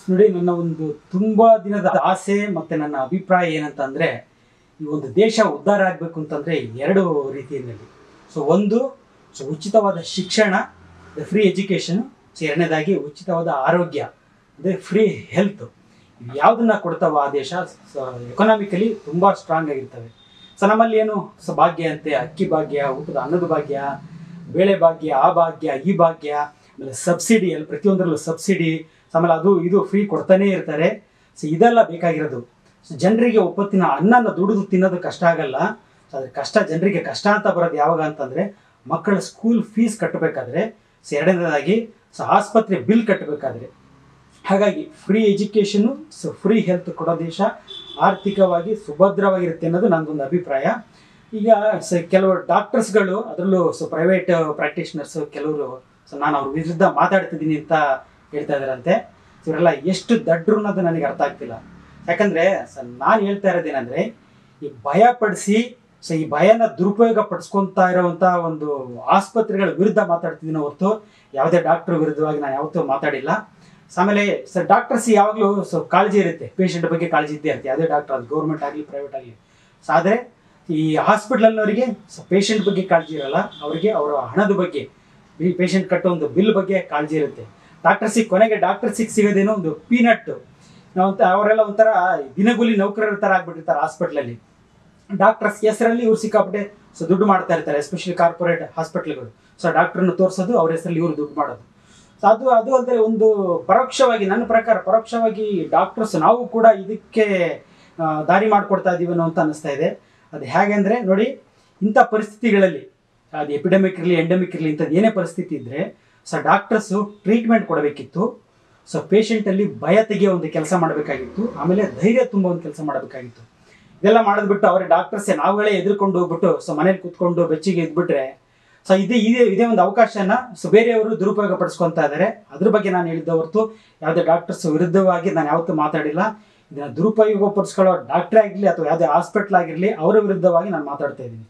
ನೋಡಿ ನನ್ನ ಒಂದು ತುಂಬ ದಿನದ ಆಸೆ ಮತ್ತು ನನ್ನ ಅಭಿಪ್ರಾಯ ಏನಂತ ಅಂದರೆ ಈ ಒಂದು ದೇಶ ಉದ್ಧಾರ ಆಗಬೇಕು ಅಂತಂದರೆ ಎರಡು ರೀತಿಯಲ್ಲಿ ಸೊ ಒಂದು ಸೊ ಉಚಿತವಾದ ಶಿಕ್ಷಣ ಫ್ರೀ ಎಜುಕೇಷನ್ ಸೊ ಎರಡನೇದಾಗಿ ಉಚಿತವಾದ ಆರೋಗ್ಯ ಅಂದರೆ ಫ್ರೀ ಹೆಲ್ತ್ ಯಾವುದನ್ನ ಕೊಡ್ತಾವ ಆ ದೇಶ ಎಕನಾಮಿಕಲಿ ತುಂಬ ಸ್ಟ್ರಾಂಗ್ ಆಗಿರ್ತವೆ ಸೊ ನಮ್ಮಲ್ಲಿ ಏನು ಸೊ ಭಾಗ್ಯ ಅಂತೆ ಅಕ್ಕಿ ಭಾಗ್ಯ ಊಟದ ಅನ್ನದ ಭಾಗ್ಯ ಬೇಳೆ ಭಾಗ್ಯ ಆ ಭಾಗ್ಯ ಈ ಭಾಗ್ಯ ಆಮೇಲೆ ಸಬ್ಸಿಡಿ ಅಲ್ಲಿ ಪ್ರತಿಯೊಂದರಲ್ಲೂ ಸಬ್ಸಿಡಿ ಆಮೇಲೆ ಅದು ಇದು ಫ್ರೀ ಕೊಡ್ತಾನೆ ಇರ್ತಾರೆ ಸೊ ಇದೆಲ್ಲ ಬೇಕಾಗಿರೋದು ಸೊ ಜನರಿಗೆ ಒಪ್ಪತ್ತಿನ ಅನ್ನನ ದುಡಿದು ತಿನ್ನೋದು ಕಷ್ಟ ಆಗಲ್ಲ ಸೊ ಅದ್ರ ಕಷ್ಟ ಜನರಿಗೆ ಕಷ್ಟ ಅಂತ ಬರೋದು ಯಾವಾಗ ಅಂತಂದ್ರೆ ಮಕ್ಕಳ ಸ್ಕೂಲ್ ಫೀಸ್ ಕಟ್ಟಬೇಕಾದ್ರೆ ಸೊ ಎರಡನೇದಾಗಿ ಸೊ ಆಸ್ಪತ್ರೆ ಬಿಲ್ ಕಟ್ಟಬೇಕಾದ್ರೆ ಹಾಗಾಗಿ free education so free health ಕೊಡೋ ದೇಶ ಆರ್ಥಿಕವಾಗಿ ಸುಭದ್ರವಾಗಿರುತ್ತೆ ಅನ್ನೋದು ನಂದೊಂದು ಅಭಿಪ್ರಾಯ ಈಗ ಸ ಕೆಲವು ಡಾಕ್ಟರ್ಸ್ಗಳು ಅದರಲ್ಲೂ ಸೊ ಪ್ರೈವೇಟ್ ಪ್ರಾಕ್ಟೀಷನರ್ಸ್ ಕೆಲವರು ಸೊ ನಾನು ಅವ್ರ ವಿರುದ್ಧ ಮಾತಾಡ್ತಿದ್ದೀನಿ ಅಂತ ಹೇಳ್ತಾ ಇದ್ದಾರಂತೆ ಇವರೆಲ್ಲ ಎಷ್ಟು ದಡ್ರು ಅನ್ನೋದು ನನಗೆ ಅರ್ಥ ಆಗ್ತಿಲ್ಲ ಯಾಕಂದ್ರೆ ಸೊ ನಾನು ಹೇಳ್ತಾ ಇರೋದೇನಂದ್ರೆ ಈ ಭಯ ಪಡಿಸಿ ಸೊ ಈ ಭಯನ ದುರುಪಯೋಗ ಪಡಿಸ್ಕೊಂತಾ ಇರೋವಂಥ ಒಂದು ಆಸ್ಪತ್ರೆಗಳ ವಿರುದ್ಧ ಮಾತಾಡ್ತಿದ್ದೀನಿ ಹೊರತು ಯಾವುದೇ ಡಾಕ್ಟರ್ ವಿರುದ್ಧವಾಗಿ ನಾನು ಯಾವತ್ತೂ ಮಾತಾಡಿಲ್ಲ ಸೊ ಆಮೇಲೆ ಸರ್ ಡಾಕ್ಟರ್ಸ್ ಯಾವಾಗಲೂ ಸೊ ಕಾಳಜಿ ಇರುತ್ತೆ ಪೇಷಂಟ್ ಬಗ್ಗೆ ಕಾಳಜಿ ಇದ್ದೇ ಇರುತ್ತೆ ಯಾವುದೇ ಡಾಕ್ಟರ್ ಅದು ಗೌರ್ಮೆಂಟ್ ಆಗಲಿ ಪ್ರೈವೇಟ್ ಆಗಲಿ ಸೊ ಆದರೆ ಈ ಹಾಸ್ಪಿಟಲ್ನವರಿಗೆ ಸೊ ಪೇಷಂಟ್ ಬಗ್ಗೆ ಕಾಳಜಿ ಇರಲ್ಲ ಅವರಿಗೆ ಅವರ ಹಣದ ಬಗ್ಗೆ ಈ ಪೇಷಂಟ್ ಕಟ್ಟೋ ಒಂದು ಬಿಲ್ ಬಗ್ಗೆ ಕಾಳಜಿ ಇರುತ್ತೆ ಡಾಕ್ಟರ್ಸಿಗೆ ಕೊನೆಗೆ ಡಾಕ್ಟರ್ಸಿಗೆ ಸಿಗೋದೇನೋ ಒಂದು ಪೀನಟ್ ನಾವಂತ ಅವರೆಲ್ಲ ಒಂಥರ ದಿನಗೂಲಿ ನೌಕರರ ಥರ ಆಗ್ಬಿಟ್ಟಿರ್ತಾರೆ ಹಾಸ್ಪಿಟ್ಲಲ್ಲಿ ಡಾಕ್ಟರ್ಸ್ ಹೆಸರಲ್ಲಿ ಇವ್ರು ಸಿಕ್ಕಾಪಟ್ಟೆ ಸೊ ದುಡ್ಡು ಮಾಡ್ತಾ ಇರ್ತಾರೆ ಎಸ್ಪೆಷಲಿ ಕಾರ್ಪೊರೇಟ್ ಹಾಸ್ಪಿಟ್ಲ್ಗಳು ಸೊ ಡಾಕ್ಟರ್ನ ತೋರಿಸೋದು ಅವ್ರ ಹೆಸರಲ್ಲಿ ಇವರು ದುಡ್ಡು ಮಾಡೋದು ಸೊ ಅದು ಅದು ಅಲ್ಲದೆ ಒಂದು ಪರೋಕ್ಷವಾಗಿ ನನ್ನ ಪ್ರಕಾರ ಪರೋಕ್ಷವಾಗಿ ಡಾಕ್ಟರ್ಸ್ ನಾವು ಕೂಡ ಇದಕ್ಕೆ ಆ, ದಾರಿ ಮಾಡಿಕೊಡ್ತಾ ಇದೀವಿ ಅನ್ನೋ ಅಂತ ಅನಿಸ್ತಾ ಇದೆ ಅದು ಹೇಗೆ ಅಂದರೆ ನೋಡಿ ಇಂಥ ಪರಿಸ್ಥಿತಿಗಳಲ್ಲಿ ಅದು ಎಪಿಡೆಮಿಕ್ ಇರಲಿ ಎಂಡೆಮಿಕ್ ಇರಲಿ ಇಂಥದ್ದು ಏನೇ ಪರಿಸ್ಥಿತಿ ಇದ್ದರೆ ಸೊ ಡಾಕ್ಟರ್ಸು ಟ್ರೀಟ್ಮೆಂಟ್ ಕೊಡಬೇಕಿತ್ತು ಸೊ ಪೇಷಂಟಲ್ಲಿ ಭಯ ತೆಗೆಯೋ ಒಂದು ಕೆಲಸ ಮಾಡಬೇಕಾಗಿತ್ತು ಆಮೇಲೆ ಧೈರ್ಯ ತುಂಬ ಒಂದು ಕೆಲಸ ಮಾಡಬೇಕಾಗಿತ್ತು ಇದೆಲ್ಲ ಮಾಡೋದು ಬಿಟ್ಟು ಅವರೇ ಡಾಕ್ಟರ್ಸೇ ನಾವುಗಳೇ ಎದುರ್ಕೊಂಡು ಹೋಗ್ಬಿಟ್ಟು ಸೊ ಮನೇಲಿ ಕೂತ್ಕೊಂಡು ಬೆಚ್ಚಿಗೆ ಇದ್ಬಿಟ್ರೆ ಸೊ ಇದೇ ಇದೇ ಇದೇ ಒಂದು ಅವಕಾಶನ ಸೊ ಬೇರೆಯವರು ದುರುಪಯೋಗ ಪಡಿಸ್ಕೊತಾ ಇದ್ದಾರೆ ಅದ್ರ ಬಗ್ಗೆ ನಾನು ಹೇಳಿದ್ದ ಹೊರತು ಯಾವುದೇ ಡಾಕ್ಟರ್ಸ್ ವಿರುದ್ಧವಾಗಿ ನಾನು ಯಾವತ್ತೂ ಮಾತಾಡಿಲ್ಲ ಇದನ್ನ ದುರುಪಯೋಗ ಪಡಿಸ್ಕೊಳ್ಳೋ ಡಾಕ್ಟ್ರೇ ಆಗಿರಲಿ ಅಥವಾ ಯಾವುದೇ ಹಾಸ್ಪಿಟ್ಲ್ ಆಗಿರಲಿ ಅವರ ವಿರುದ್ಧವಾಗಿ ನಾನು ಮಾತಾಡ್ತಾ ಇದ್ದೀನಿ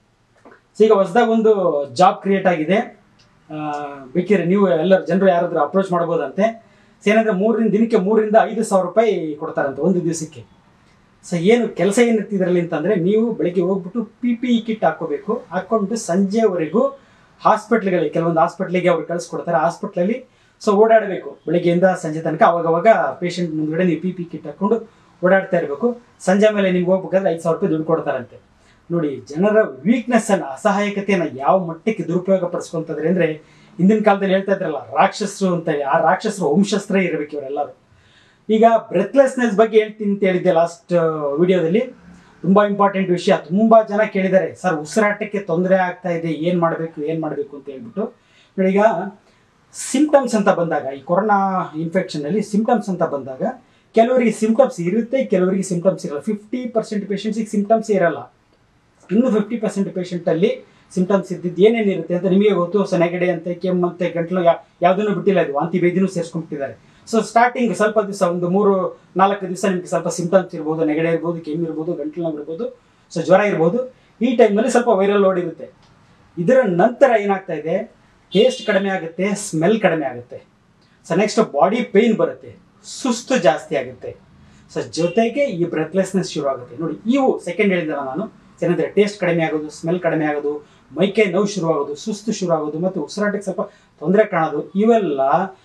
ಸೊ ಈಗ ಹೊಸದಾಗಿ ಒಂದು ಜಾಬ್ ಕ್ರಿಯೇಟ್ ಆಗಿದೆ ಆ, ಬೇಕಿದ್ರೆ ನೀವು ಎಲ್ಲರೂ ಜನರು ಯಾರಾದ್ರೂ ಅಪ್ರೋಚ್ ಮಾಡ್ಬೋದಂತೆ ಸೊ ಏನಂದ್ರೆ ಮೂರರಿಂದ ದಿನಕ್ಕೆ ಮೂರರಿಂದ ಐದು ಸಾವಿರ ರೂಪಾಯಿ ಕೊಡ್ತಾರಂತೆ ಒಂದು ದಿವಸಕ್ಕೆ ಸೊ ಏನು ಕೆಲಸ ಏನಿರುತ್ತೆ ಇದರಲ್ಲಿ ಅಂತಂದ್ರೆ ನೀವು ಬೆಳಿಗ್ಗೆ ಹೋಗ್ಬಿಟ್ಟು ಪಿ ಪಿ ಇ ಕಿಟ್ ಹಾಕೋಬೇಕು ಹಾಕೊಂಡು ಸಂಜೆವರೆಗೂ ಹಾಸ್ಪಿಟ್ಲ್ಗಳಿಗೆ ಕೆಲವೊಂದು ಹಾಸ್ಪಿಟ್ಲಿಗೆ ಅವ್ರು ಕಳಿಸ್ಕೊಡ್ತಾರೆ ಹಾಸ್ಪಿಟ್ಲಲ್ಲಿ ಸೊ ಓಡಾಡಬೇಕು ಬೆಳಿಗ್ಗೆಯಿಂದ ಸಂಜೆ ತನಕ ಅವಾಗವಾಗ ಪೇಷಂಟ್ ಮುಂದ್ಗಡೆ ನೀವು ಪಿ ಪಿ ಕಿಟ್ ಹಾಕೊಂಡು ಓಡಾಡ್ತಾ ಇರಬೇಕು ಸಂಜೆ ಮೇಲೆ ನಿಮ್ಗೆ ಹೋಗ್ಬೇಕಾದ್ರೆ ಐದು ಸಾವಿರ ರೂಪಾಯಿ ದುಡ್ಡು ಕೊಡ್ತಾರಂತೆ ನೋಡಿ ಜನರ ವೀಕ್ನೆಸ್ ಅನ್ನ ಅಸಹಾಯಕತೆಯನ್ನ ಯಾವ ಮಟ್ಟಕ್ಕೆ ದುರುಪಯೋಗ ಪಡಿಸ್ಕೊಂತದ್ರೆ ಅಂದ್ರೆ ಹಿಂದಿನ ಕಾಲದಲ್ಲಿ ಹೇಳ್ತಾ ಇದ್ರಲ್ಲ ರಾಕ್ಷಸರು ಅಂತ ಹೇಳಿ ಆ ರಾಕ್ಷಸರು ವಂಶಸ್ಥರೇ ಇರಬೇಕು ಇವರೆಲ್ಲರೂ ಈಗ ಬ್ರೆತ್ಲೆಸ್ನೆಸ್ ಬಗ್ಗೆ ಹೇಳ್ತೀನಿ ಅಂತ ಹೇಳಿದ್ದೆ ಲಾಸ್ಟ್ ವಿಡಿಯೋದಲ್ಲಿ ತುಂಬಾ ಇಂಪಾರ್ಟೆಂಟ್ ವಿಷಯ ತುಂಬಾ ಜನ ಕೇಳಿದ್ದಾರೆ ಸರ್ ಉಸಿರಾಟಕ್ಕೆ ತೊಂದರೆ ಆಗ್ತಾ ಇದೆ ಏನ್ ಮಾಡಬೇಕು ಏನ್ ಮಾಡಬೇಕು ಅಂತ ಹೇಳ್ಬಿಟ್ಟು ನೋಡಿ, ಈಗ ಸಿಂಪ್ಟಮ್ಸ್ ಅಂತ ಬಂದಾಗ ಈ ಕೊರೋನಾ ಇನ್ಫೆಕ್ಷನ್ ಅಲ್ಲಿ ಸಿಂಪ್ಟಮ್ಸ್ ಅಂತ ಬಂದಾಗ ಕೆಲವರಿಗೆ ಸಿಂಪ್ಟಮ್ಸ್ ಇರುತ್ತೆ ಕೆಲವರಿಗೆ ಸಿಂಪ್ಟಮ್ಸ್ ಇರಲ್ಲ ಫಿಫ್ಟಿ ಪರ್ಸೆಂಟ್ ಪೇಷಂಟ್ಸಿಗೆ ಸಿಂಪ್ಟಮ್ಸ್ ಇರಲ್ಲ ಇನ್ನು ಫಿಫ್ಟಿ ಪರ್ಸೆಂಟ್ ಪೇಷಂಟ್ ಅಲ್ಲಿ ಸಿಂಪ್ಟಮ್ಸ್ ಇದ್ದಿದ್ದು ಏನೇನಿರುತ್ತೆ ಅಂತ ನಿಮಗೆ ಗೊತ್ತು ಸೊ ನೆಗಡಿ ಅಂತೆ ಕೆಮ್ಮಂತೆ ಗಂಟ್ಲು ಯಾ ಯಾವುದನ್ನು ಬಿಟ್ಟಿಲ್ಲ ಇದು ವಾಂತಿ ಬೇದಿನೂ ಸೇರಿಸ್ಕೊಂಡ್ಬಿಟ್ಟಿದ್ದಾರೆ ಸೊ ಸ್ಟಾರ್ಟಿಂಗ್ ಸ್ವಲ್ಪ ದಿವಸ ಒಂದು ಮೂರು ನಾಲ್ಕು ದಿವಸ ನಿಮ್ಗೆ ಸ್ವಲ್ಪ ಸಿಂಪ್ಟಮ್ಸ್ ಇರ್ಬೋದು ನೆಗಡಿ ಇರ್ಬೋದು ಕೆಮ್ಮು ಇರ್ಬೋದು ಗಂಟ್ಲು ನೋವು ಇರ್ಬೋದು ಸೊ ಜ್ವರ ಇರ್ಬೋದು ಈ ಟೈಮಲ್ಲಿ ಸ್ವಲ್ಪ ವೈರಲ್ ಲೋಡ್ ಇರುತ್ತೆ ಇದರ ನಂತರ ಏನಾಗ್ತಾ ಇದೆ ಟೇಸ್ಟ್ ಕಡಿಮೆ ಆಗುತ್ತೆ ಸ್ಮೆಲ್ ಕಡಿಮೆ ಆಗುತ್ತೆ ಸೊ ನೆಕ್ಸ್ಟ್ ಬಾಡಿ ಪೇಯ್ನ್ ಬರುತ್ತೆ ಸುಸ್ತು ಜಾಸ್ತಿ ಆಗುತ್ತೆ ಸೊ ಜೊತೆಗೆ ಈ ಬ್ರೆತ್ಲೆಸ್ನೆಸ್ ಶುರು ಆಗುತ್ತೆ ನೋಡಿ ಇವು ಸೆಕೆಂಡ್ ಹೇಳಿದಲ್ಲ ನಾನು ಏನಂದ್ರೆ ಟೇಸ್ಟ್ ಕಡಿಮೆ ಆಗೋದು ಸ್ಮೆಲ್ ಕಡಿಮೆ ಆಗೋದು ಮೈಕೈ ನೋವು ಶುರು ಆಗೋದು ಸುಸ್ತು ಶುರು ಆಗೋದು ಮತ್ತು ಉಸಿರಾಟಕ್ಕೆ ಸ್ವಲ್ಪ ತೊಂದರೆ ಕಾಣೋದು ಇವೆಲ್ಲ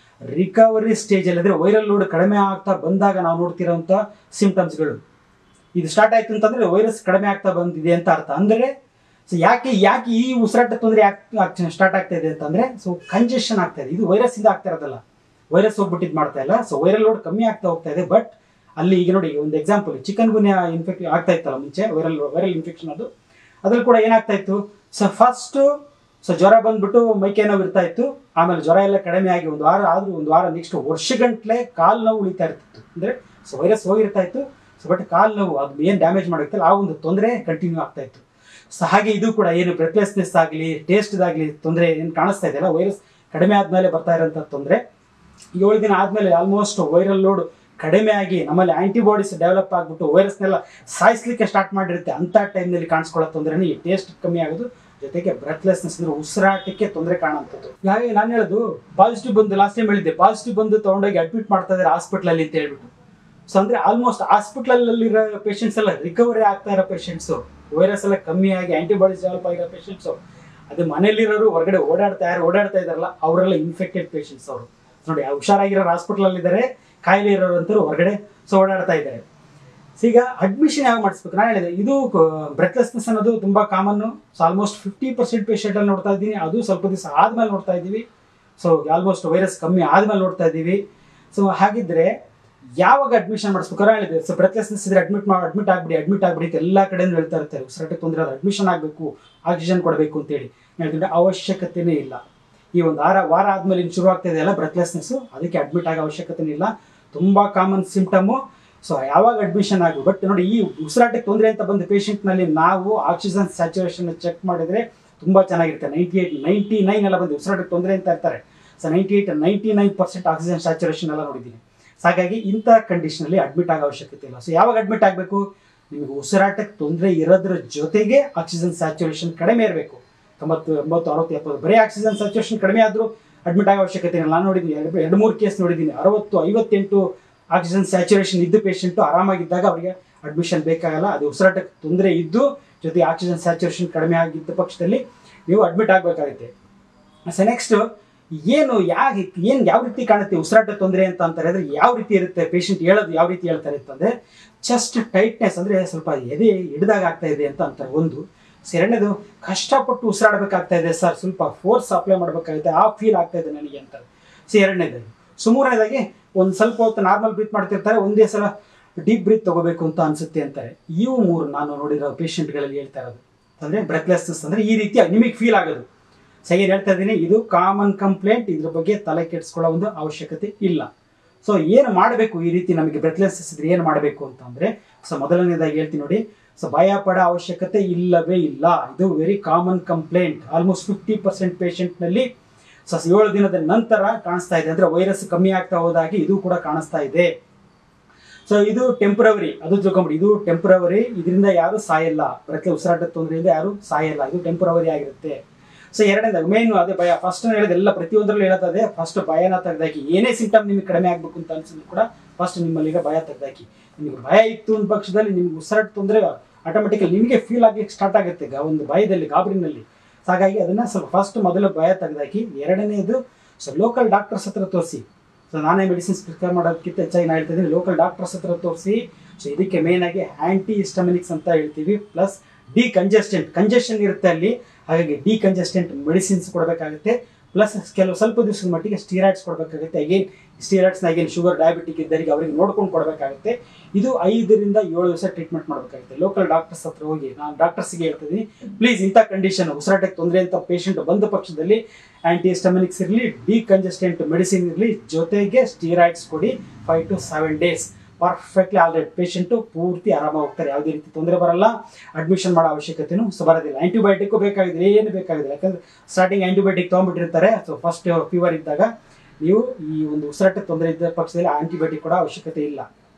ರಿಕವರಿ ಸ್ಟೇಜಲ್ಲಿ ಅಂದರೆ ವೈರಲ್ ಲೋಡ್ ಕಡಿಮೆ ಆಗ್ತಾ ಬಂದಾಗ ನಾವು ನೋಡ್ತಿರೋಂಥ ಸಿಂಪ್ಟಮ್ಸ್ಗಳು ಇದು ಸ್ಟಾರ್ಟ್ ಆಯ್ತು ಅಂತಂದ್ರೆ ವೈರಸ್ ಕಡಿಮೆ ಆಗ್ತಾ ಬಂದಿದೆ ಅಂತ ಅರ್ಥ ಅಂದ್ರೆ ಸೊ ಯಾಕೆ ಯಾಕೆ ಈ ಉಸಿರಾಟ ತೊಂದರೆ ಯಾಕೆ ಸ್ಟಾರ್ಟ್ ಆಗ್ತಾ ಇದೆ ಅಂತಂದ್ರೆ ಸೊ ಕಂಜೆಷನ್ ಆಗ್ತಾ ಇದೆ ಇದು ವೈರಸ್ ಇಂದ ಆಗ್ತಾ ಇರೋದಲ್ಲ ವೈರಸ್ ಹೋಗ್ಬಿಟ್ಟಿದ್ ಮಾಡ್ತಾ ಇಲ್ಲ ಸೊ ವೈರಲ್ ಲೋಡ್ ಕಮ್ಮಿ ಆಗ್ತಾ ಹೋಗ್ತಾ ಇದೆ ಬಟ್ ಅಲ್ಲಿ ಈಗ ನೋಡಿ ಒಂದು ಎಕ್ಸಾಂಪಲ್ ಚಿಕನ್ ಗುನ್ಯಾ ಇನ್ಫೆಕ್ಟ್ ಆಗ್ತಾ ಇತ್ತಲ್ಲ ಮುಂಚೆ ವೈರಲ್ ವೈರಲ್ ಇನ್ಫೆಕ್ಷನ್ ಅದು ಅದ್ರಲ್ಲಿ ಕೂಡ ಏನಾಗ್ತಾ ಇತ್ತು ಸೊ ಫಸ್ಟ್ ಸೊ ಜ್ವರ ಬಂದ್ಬಿಟ್ಟು ಮೈಕೈ ನೋವು ಇರ್ತಾ ಇತ್ತು ಆಮೇಲೆ ಜ್ವರ ಎಲ್ಲ ಕಡಿಮೆ ಆಗಿ ಒಂದು ವಾರ ಆದ್ರೂ ಒಂದು ವಾರ ನೆಕ್ಸ್ಟ್ ವರ್ಷಗಂಟ್ಲೆ ಕಾಲು ನೋವು ಉಳಿತಾ ಇರ್ತಿತ್ತು ಅಂದ್ರೆ ಸೊ ವೈರಸ್ ಹೋಗಿರ್ತಾ ಇತ್ತು ಸೊ ಬಟ್ ಕಾಲು ನೋವು ಅದು ಏನು ಡ್ಯಾಮೇಜ್ ಮಾಡಿರ್ತಲ್ಲ ಆ ಒಂದು ತೊಂದರೆ ಕಂಟಿನ್ಯೂ ಆಗ್ತಾ ಇತ್ತು ಸೊ ಹಾಗೆ ಇದು ಕೂಡ ಏನು ಬ್ರೆತ್ಲೆಸ್ನೆಸ್ ಆಗಲಿ ಟೇಸ್ಟ್ದಾಗಲಿ ತೊಂದರೆ ಏನು ಕಾಣಿಸ್ತಾ ಇದೆಯಲ್ಲ ವೈರಸ್ ಕಡಿಮೆ ಆದ್ಮೇಲೆ ಬರ್ತಾ ಇರೋಂಥ ತೊಂದರೆ ಏಳು ದಿನ ಆದ್ಮೇಲೆ ಆಲ್ಮೋಸ್ಟ್ ವೈರಲ್ ಲೋಡ್ ಕಡಿಮೆ ಆಗಿ ನಮ್ಮಲ್ಲಿ ಆಂಟಿಬಾಡೀಸ್ ಡೆವಲಪ್ ಆಗ್ಬಿಟ್ಟು ವೈರಸ್ನೆಲ್ಲ ಸಾಯಿಸ್ಲಿಕ್ಕೆ ಸ್ಟಾರ್ಟ್ ಮಾಡಿರುತ್ತೆ ಅಂತ ಟೈಮ್ನಲ್ಲಿ ಕಾಣಿಸ್ಕೊಳ್ಳೋ ತೊಂದರೆನೇ ಈ ಟೇಸ್ಟ್ ಕಮ್ಮಿ ಆಗೋದು ಜೊತೆಗೆ ಬ್ರೆತ್ಲೆಸ್ನೆಸ್ ಅಂದ್ರೆ ಉಸಿರಾಟಕ್ಕೆ ತೊಂದರೆ ಕಾಣುವಂಥದ್ದು ಹಾಗೆ ನಾನು ಹೇಳೋದು ಪಾಸಿಟಿವ್ ಬಂದು ಲಾಸ್ಟ್ ಟೈಮ್ ಹೇಳಿದ್ದೆ ಪಾಸಿಟಿವ್ ಬಂದು ತಗೊಂಡೋಗಿ ಅಡ್ಮಿಟ್ ಮಾಡ್ತಾ ಇದ್ದಾರೆ ಹಾಸ್ಪಿಟ್ಲಲ್ಲಿ ಅಂತ ಹೇಳ್ಬಿಟ್ಟು ಸೊ ಅಂದ್ರೆ ಆಲ್ಮೋಸ್ಟ್ ಹಾಸ್ಪಿಟಲಲ್ಲಿರೋ ಪೇಷಂಟ್ಸ್ ಎಲ್ಲ ರಿಕವರಿ ಆಗ್ತಾ ಇರೋ ಪೇಷಂಟ್ಸು ವೈರಸ್ ಎಲ್ಲ ಕಮ್ಮಿ ಆಗಿ ಆಂಟಿಬಾಡೀಸ್ ಡೆವಲಪ್ ಆಗಿರೋ ಪೇಷಂಟ್ಸು ಅದು ಮನೇಲಿರೋರು ಹೊರಗಡೆ ಓಡಾಡ್ತಾ ಯಾರು ಓಡಾಡ್ತಾ ಇದಾರಲ್ಲ ಅವರೆಲ್ಲ ಇನ್ಫೆಕ್ಟೆಡ್ ಪೇಷಂಟ್ಸ್ ಅವರು ನೋಡಿ ಆ ಹುಷಾರಾಗಿರೋ ಹಾಸ್ಪಿಟಲ್ ಇದ್ದಾರೆ ಕಾಯಿಲೆ ಇರೋರು ಅಂತೂ ಹೊರಗಡೆ ಸೊ ಓಡಾಡ್ತಾ ಇದ್ದಾರೆ ಸೊ ಈಗ ಅಡ್ಮಿಷನ್ ಯಾವಾಗ ಮಾಡಿಸ್ಬೇಕು ನಾನು ಹೇಳಿದೆ ಇದು ಬ್ರೆತ್ಲೆಸ್ನೆಸ್ ಅನ್ನೋದು ತುಂಬಾ common so almost fifty percent patient ಅಲ್ಲಿ ನೋಡ್ತಾ ಇದ್ದೀನಿ ಅದು ಸ್ವಲ್ಪ ದಿವಸ ಆದ್ಮೇಲೆ ನೋಡ್ತಾ ಇದ್ದೀವಿ ಸೊ ಆಲ್ಮೋಸ್ಟ್ ವೈರಸ್ ಕಮ್ಮಿ ಆದ್ಮೇಲೆ ನೋಡ್ತಾ ಇದ್ದೀವಿ ಸೊ ಹಾಗಿದ್ರೆ ಯಾವಾಗ ಅಡ್ಮಿಷನ್ ಮಾಡಿಸ್ಬೇಕು ನಾನು ಹೇಳಿದೆ ಸೊ ಬ್ರೆತ್ಲೆಸ್ನೆಸ್ ಇದ್ರೆ ಅಡ್ಮಿಟ್ ಮಾಡಿ ಅಡ್ಮಿಟ್ ಆಗ್ಬಿಡಿ ಅಡ್ಮಿಟ್ ಆಗ್ಬಿಡಿ ಅಂತ ಎಲ್ಲ ಕಡೆಯಿಂದ ಹೇಳ್ತಾ ಇರ್ತಾರೆ ಉಸಿರಾಟಕ್ಕೆ ತೊಂದರೆ ಆದ್ರೆ ಅಡ್ಮಿಷನ್ ಆಗಬೇಕು ಆಕ್ಸಿಜನ್ ಕೊಡಬೇಕು ಅಂತೇಳಿ ನಾನು ಹೇಳ್ತೀನಿ ಅವಶ್ಯಕತೆನೇ ಇಲ್ಲ ಈ ಒಂದು ವಾರ ವಾರ ಆದ್ಮೇಲೆ ಇನ್ನು ಶುರು ಆಗ್ತಾ ಇದೆಯಲ್ಲ ಬ್ರೆತ್ಲೆಸ್ನೆಸ್ ಅದಕ್ಕೆ ಅಡ್ಮಿಟ್ ಆಗೋ ಅವಶ್ಯಕತೆ ಇಲ್ಲ ತುಂಬಾ ಕಾಮನ್ ಸಿಂಪ್ಟಮು ಸೊ ಯಾವಾಗ ಅಡ್ಮಿಷನ್ ಆಗಿ ಬಟ್ ನೋಡಿ ಈ ಉಸಿರಾಟಕ್ಕೆ ತೊಂದರೆ ಅಂತ ಬಂದ patient ನಲ್ಲಿ ನಾವು ಆಕ್ಸಿಜನ್ ಸ್ಯಾಚುರೇಷನ್ ಚೆಕ್ ಮಾಡಿದ್ರೆ ತುಂಬಾ ಚೆನ್ನಾಗಿರುತ್ತೆ ನೈಂಟಿ ಏಟ್ ನೈಂಟಿ ನೈನ್ ಎಲ್ಲ ಬಂದು ಉಸಿರಾಟಕ್ಕೆ ತೊಂದರೆ ಅಂತ ಇರ್ತಾರೆ so ninety eight ninety nine percent oxygen saturation ಎಲ್ಲ ನೋಡಿದ್ದೀನಿ ಸೊ ಹಾಗಾಗಿ ಇಂಥ ಕಂಡೀಷನಲ್ಲಿ ಅಡ್ಮಿಟ್ ಆಗೋ ಅವಶ್ಯಕತೆ ಇಲ್ಲ ಸೊ ಯಾವಾಗ ಅಡ್ಮಿಟ್ ಆಗಬೇಕು ನಿಮಗೆ ಉಸಿರಾಟಕ್ಕೆ ತೊಂದರೆ ಇರೋದ್ರ ಜೊತೆಗೆ ಆಕ್ಸಿಜನ್ ಸ್ಯಾಚುರೇಷನ್ ಕಡಿಮೆ ಇರಬೇಕು ತೊಂಬತ್ತು ಎಂಬತ್ತು ಅರವತ್ತು ಎಪ್ಪತ್ತು ಬರೀ ಆಕ್ಸಿಜನ್ ಸ್ಯಾಚುರೇಷನ್ ಕಡಿಮೆ ಆದರೂ ಅಡ್ಮಿಟ್ ಆಗೋ ಅವಶ್ಯಕತೆ ಇಲ್ಲ ನಾನು ನೋಡಿದ್ದೀನಿ ಎರಡು ಎರಡು ಮೂರು ಕೇಸ್ ನೋಡಿದ್ದೀನಿ ಅರವತ್ತು ಐವತ್ತೆಂಟು ಆಕ್ಸಿಜನ್ ಸ್ಯಾಚುರೇಷನ್ ಇದ್ದ ಪೇಷಂಟು ಆರಾಮಾಗಿದ್ದಾಗ ಅವರಿಗೆ ಅಡ್ಮಿಷನ್ ಬೇಕಾಗಲ್ಲ ಅದು ಉಸಿರಾಟಕ್ಕೆ ತೊಂದರೆ ಇದ್ದು ಜೊತೆಗೆ ಆಕ್ಸಿಜನ್ ಸ್ಯಾಚುರೇಷನ್ ಕಡಿಮೆ ಆಗಿದ್ದ ಪಕ್ಷದಲ್ಲಿ ನೀವು ಅಡ್ಮಿಟ್ ಆಗಬೇಕಾಗುತ್ತೆ ಸೊ ನೆಕ್ಸ್ಟ್ ಏನು ಯಾಕೆ ಏನು ಯಾವ ರೀತಿ ಕಾಣುತ್ತೆ ಉಸಿರಾಟ ತೊಂದರೆ ಅಂತ ಅಂತಾರೆ ಅಂದ್ರೆ ಯಾವ ರೀತಿ ಇರುತ್ತೆ ಪೇಷಂಟ್ ಹೇಳೋದು ಯಾವ ರೀತಿ ಹೇಳ್ತಾರೆ ಅಂತಂದ್ರೆ ಚೆಸ್ಟ್ ಟೈಟ್ನೆಸ್ ಅಂದ್ರೆ ಸ್ವಲ್ಪ ಎದೆ ಹಿಡಿದಾಗ ಆಗ್ತಾ ಇದೆ ಅಂತ ಅಂತಾರೆ ಒಂದು ಸೊ ಎರಡನೇದು ಕಷ್ಟಪಟ್ಟು ಉಸಿರಾಡಬೇಕಾಗ್ತಾ ಇದೆ ಸರ್ ಸ್ವಲ್ಪ ಫೋರ್ಸ್ ಅಪ್ಲೈ ಮಾಡಬೇಕಾಗುತ್ತೆ ಆ ಫೀಲ್ ಆಗ್ತಾ ಇದೆ ನನಗೆ ಅಂತಾರೆ ಸೊ ಎರಡನೇದು ಸೊ ಮೂರನೇದಾಗಿ ಒಂದು ಸ್ವಲ್ಪ ಹೊತ್ತು ನಾರ್ಮಲ್ ಬ್ರೀತ್ ಮಾಡ್ತಿರ್ತಾರೆ ಒಂದೇ ಸಲ ಡೀಪ್ ಬ್ರೀತ್ ತಗೋಬೇಕು ಅಂತ ಅನ್ಸುತ್ತೆ ಅಂತಾರೆ ಇವು ಮೂರು ನಾನು ನೋಡಿರೋ ಪೇಷಂಟ್ಗಳಲ್ಲಿ ಹೇಳ್ತಾ ಇರೋದು ಅಂದ್ರೆ ಬ್ರೆತ್ಲೆಸ್ನೆಸ್ ಅಂದ್ರೆ ಈ ರೀತಿ ನಿಮಗೆ ಫೀಲ್ ಆಗೋದು ಸರಿ ಹೇಳ್ತಾ ಇದ್ದೀನಿ ಇದು ಕಾಮನ್ ಕಂಪ್ಲೇಂಟ್ ಇದ್ರ ಬಗ್ಗೆ ತಲೆ ಕೆಡಿಸ್ಕೊಳ್ಳೋ ಒಂದು ಅವಶ್ಯಕತೆ ಇಲ್ಲ ಸೊ ಏನು ಮಾಡಬೇಕು ಈ ರೀತಿ ನಮಗೆ ಬ್ರೆತ್ಲೆಸ್ನೆಸ್ ಇದ್ರೆ ಏನು ಮಾಡಬೇಕು ಅಂತಂದ್ರೆ ಸೊ ಮೊದಲನೇದಾಗಿ ಹೇಳ್ತೀನಿ ನೋಡಿ ಸೊ ಭಯ ಪಡೋ ಅವಶ್ಯಕತೆ ಇಲ್ಲವೇ ಇಲ್ಲ ಇದು very common complaint almost fifty percent ಪೇಷಂಟ್ನಲ್ಲಿ ಸೊ ಏಳು ದಿನದ ನಂತರ ಕಾಣಿಸ್ತಾ ಇದೆ ಅಂದ್ರೆ ವೈರಸ್ ಕಮ್ಮಿ ಆಗ್ತಾ ಹೋದಾಗಿ ಇದು ಕೂಡ ಕಾಣಿಸ್ತಾ ಇದೆ ಸೊ ಇದು ಟೆಂಪ್ರವರಿ ಅದು ತಿಳ್ಕೊಂಬಿಡಿ ಇದು ಟೆಂಪ್ರವರಿ ಇದರಿಂದ ಯಾರು ಸಾಯಲ್ಲ ಪ್ರತಿ ಉಸಿರಾಟದ ತೊಂದರೆಯಿಂದ ಯಾರು ಸಾಯಲ್ಲ ಇದು ಟೆಂಪ್ರವರಿ ಆಗಿರುತ್ತೆ ಸೊ ಎರಡನೇದು ಮೇನ್ ಅದೇ ಭಯ ಫಸ್ಟ್ ಹೇಳಿದೆ ಎಲ್ಲ ಪ್ರತಿಯೊಂದರಲ್ಲೂ ಹೇಳತ್ತದೆ ಫಸ್ಟ್ ಭಯನ ತೆಗ್ದಾಕಿ ಏನೇ ಸಿಂಟಮ್ ನಿಮಗೆ ಕಡಿಮೆ ಆಗ್ಬೇಕು ಅಂತ ಅನ್ಸಿದ್ರು ಕೂಡ ಫಸ್ಟ್ ನಿಮ್ಮಲ್ಲಿರೋ ಭಯ ತೆಗ್ದಾಕಿ ನಿಮಗೆ ಭಯ ಇತ್ತು ಅಂದ ಪಕ್ಷದಲ್ಲಿ ನಿಮ್ಗೆ ಉಸಿರಾಟ ತೊಂದರೆ ಆಟೋಮೆಟಿಕಲಿ ನಿಮಗೆ ಫೀಲ್ ಆಗ್ಲಿಕ್ಕೆ ಸ್ಟಾರ್ಟ್ ಆಗುತ್ತೆ ಗ- ಒಂದು ಭಯದಲ್ಲಿ ಗಾಬರಿನಲ್ಲಿ ಸೊ ಹಾಗಾಗಿ ಅದನ್ನ ಸ್ವಲ್ಪ ಫಸ್ಟ್ ಮೊದಲು ಭಯ ತೆಗ್ದಾಕಿ ಎರಡನೇದು ಸೊ ಲೋಕಲ್ ಡಾಕ್ಟರ್ಸ್ ಹತ್ರ ತೋರಿಸಿ ಸೊ ನಾನೇ ಮೆಡಿಸಿನ್ಸ್ ಪ್ರಿಸ್ಕ್ರೈಬ್ ಮಾಡೋದಕ್ಕಿಂತ ಹೆಚ್ಚಾಗಿ ನಾನು ಹೇಳ್ತಾ ಇದ್ದೀನಿ ಲೋಕಲ್ ಡಾಕ್ಟರ್ಸ್ ಹತ್ರ ತೋರಿಸಿ ಸೊ ಇದಕ್ಕೆ ಮೇನ್ ಆಗಿ ಆಂಟಿ ಹಿಸ್ಟಮಿನಿಕ್ಸ್ ಅಂತ ಹೇಳ್ತೀವಿ ಪ್ಲಸ್ ಡಿ ಕಂಜೆಸ್ಟೆಂಟ್ ಕಂಜೆಷನ್ ಇರುತ್ತೆ ಅಲ್ಲಿ ಹಾಗಾಗಿ ಡಿ ಕಂಜೆಸ್ಟೆಂಟ್ ಮೆಡಿಸಿನ್ಸ್ ಕೊಡಬೇಕಾಗುತ್ತೆ ಪ್ಲಸ್ ಕೆಲವು ಸ್ವಲ್ಪ ದಿವಸದ ಮಟ್ಟಿಗೆ ಸ್ಟೀರಾಯ್ಡ್ಸ್ ಕೊಡಬೇಕಾಗುತ್ತೆ ಅಗೇನ್ ಸ್ಟೀರಾಯ್ಡ್ಸ್ನ ಅಗೇನ್ ಶುಗರ್ ಡಯಾಬಿಟಿಕ್ ಇದ್ದವರಿಗೆ ಅವರಿಗೆ ನೋಡ್ಕೊಂಡು ಕೊಡಬೇಕಾಗುತ್ತೆ ಇದು ಐದರಿಂದ ಏಳು ದಿವಸ ಟ್ರೀಟ್ಮೆಂಟ್ ಮಾಡಬೇಕಾಗುತ್ತೆ ಲೋಕಲ್ ಡಾಕ್ಟರ್ಸ್ ಹತ್ರ ಹೋಗಿ ನಾನು ಡಾಕ್ಟರ್ಸ್ಗೆ ಹೇಳ್ತಿದ್ದೀನಿ ಪ್ಲೀಸ್ ಇಂಥ ಕಂಡೀಷನ್ ಉಸಿರಾಟಕ್ಕೆ ತೊಂದರೆ ಅಂತ ಪೇಷಂಟ್ ಬಂದ ಪಕ್ಷದಲ್ಲಿ ಆಂಟಿ ಹಿಸ್ಟಮಿನಿಕ್ಸ್ ಇರಲಿ ಡಿ ಕಂಜೆಸ್ಟೆಂಟ್ ಮೆಡಿಸಿನ್ ಇರಲಿ ಜೊತೆಗೆ ಸ್ಟೀರಾಯ್ಡ್ಸ್ ಕೊಡಿ five to seven days perfectly already patient ಪೂರ್ತಿ ಆರಾಮಾಗಿ ಹೋಗ್ತಾರೆ ಯಾವುದೇ ರೀತಿ ತೊಂದರೆ ಬರಲ್ಲ ಅಡ್ಮಿಷನ್ ಮಾಡೋ ಅವಶ್ಯಕತೆನೂ ಸೊ ಬರೋದಿಲ್ಲ ಆಂಟಿಬಯೋಟಿಕ್ಕು ಬೇಕಾಗಿದ್ರೆ ಏನು ಬೇಕಾಗಿಲ್ಲ ಯಾಕಂದ್ರೆ ಸ್ಟಾರ್ಟಿಂಗ್ ಆಂಟಿಬಯೋಟಿಕ್ ತೊಗೊಂಡ್ಬಿಟ್ಟಿರ್ತಾರೆ ಸೊ ಫಸ್ಟ್ ಫೀವರ್ ಇದ್ದಾಗ ನೀವು ಈ ಒಂದು ಉಸಿರಾಟ ತೊಂದರೆ ಇದ್ದ ಪಕ್ಷದಲ್ಲಿ ಆಂಟಿಬಯೋಟಿಕ್ ಕೊಡೋ ಅವಶ್ಯಕತೆ ಇಲ್ಲ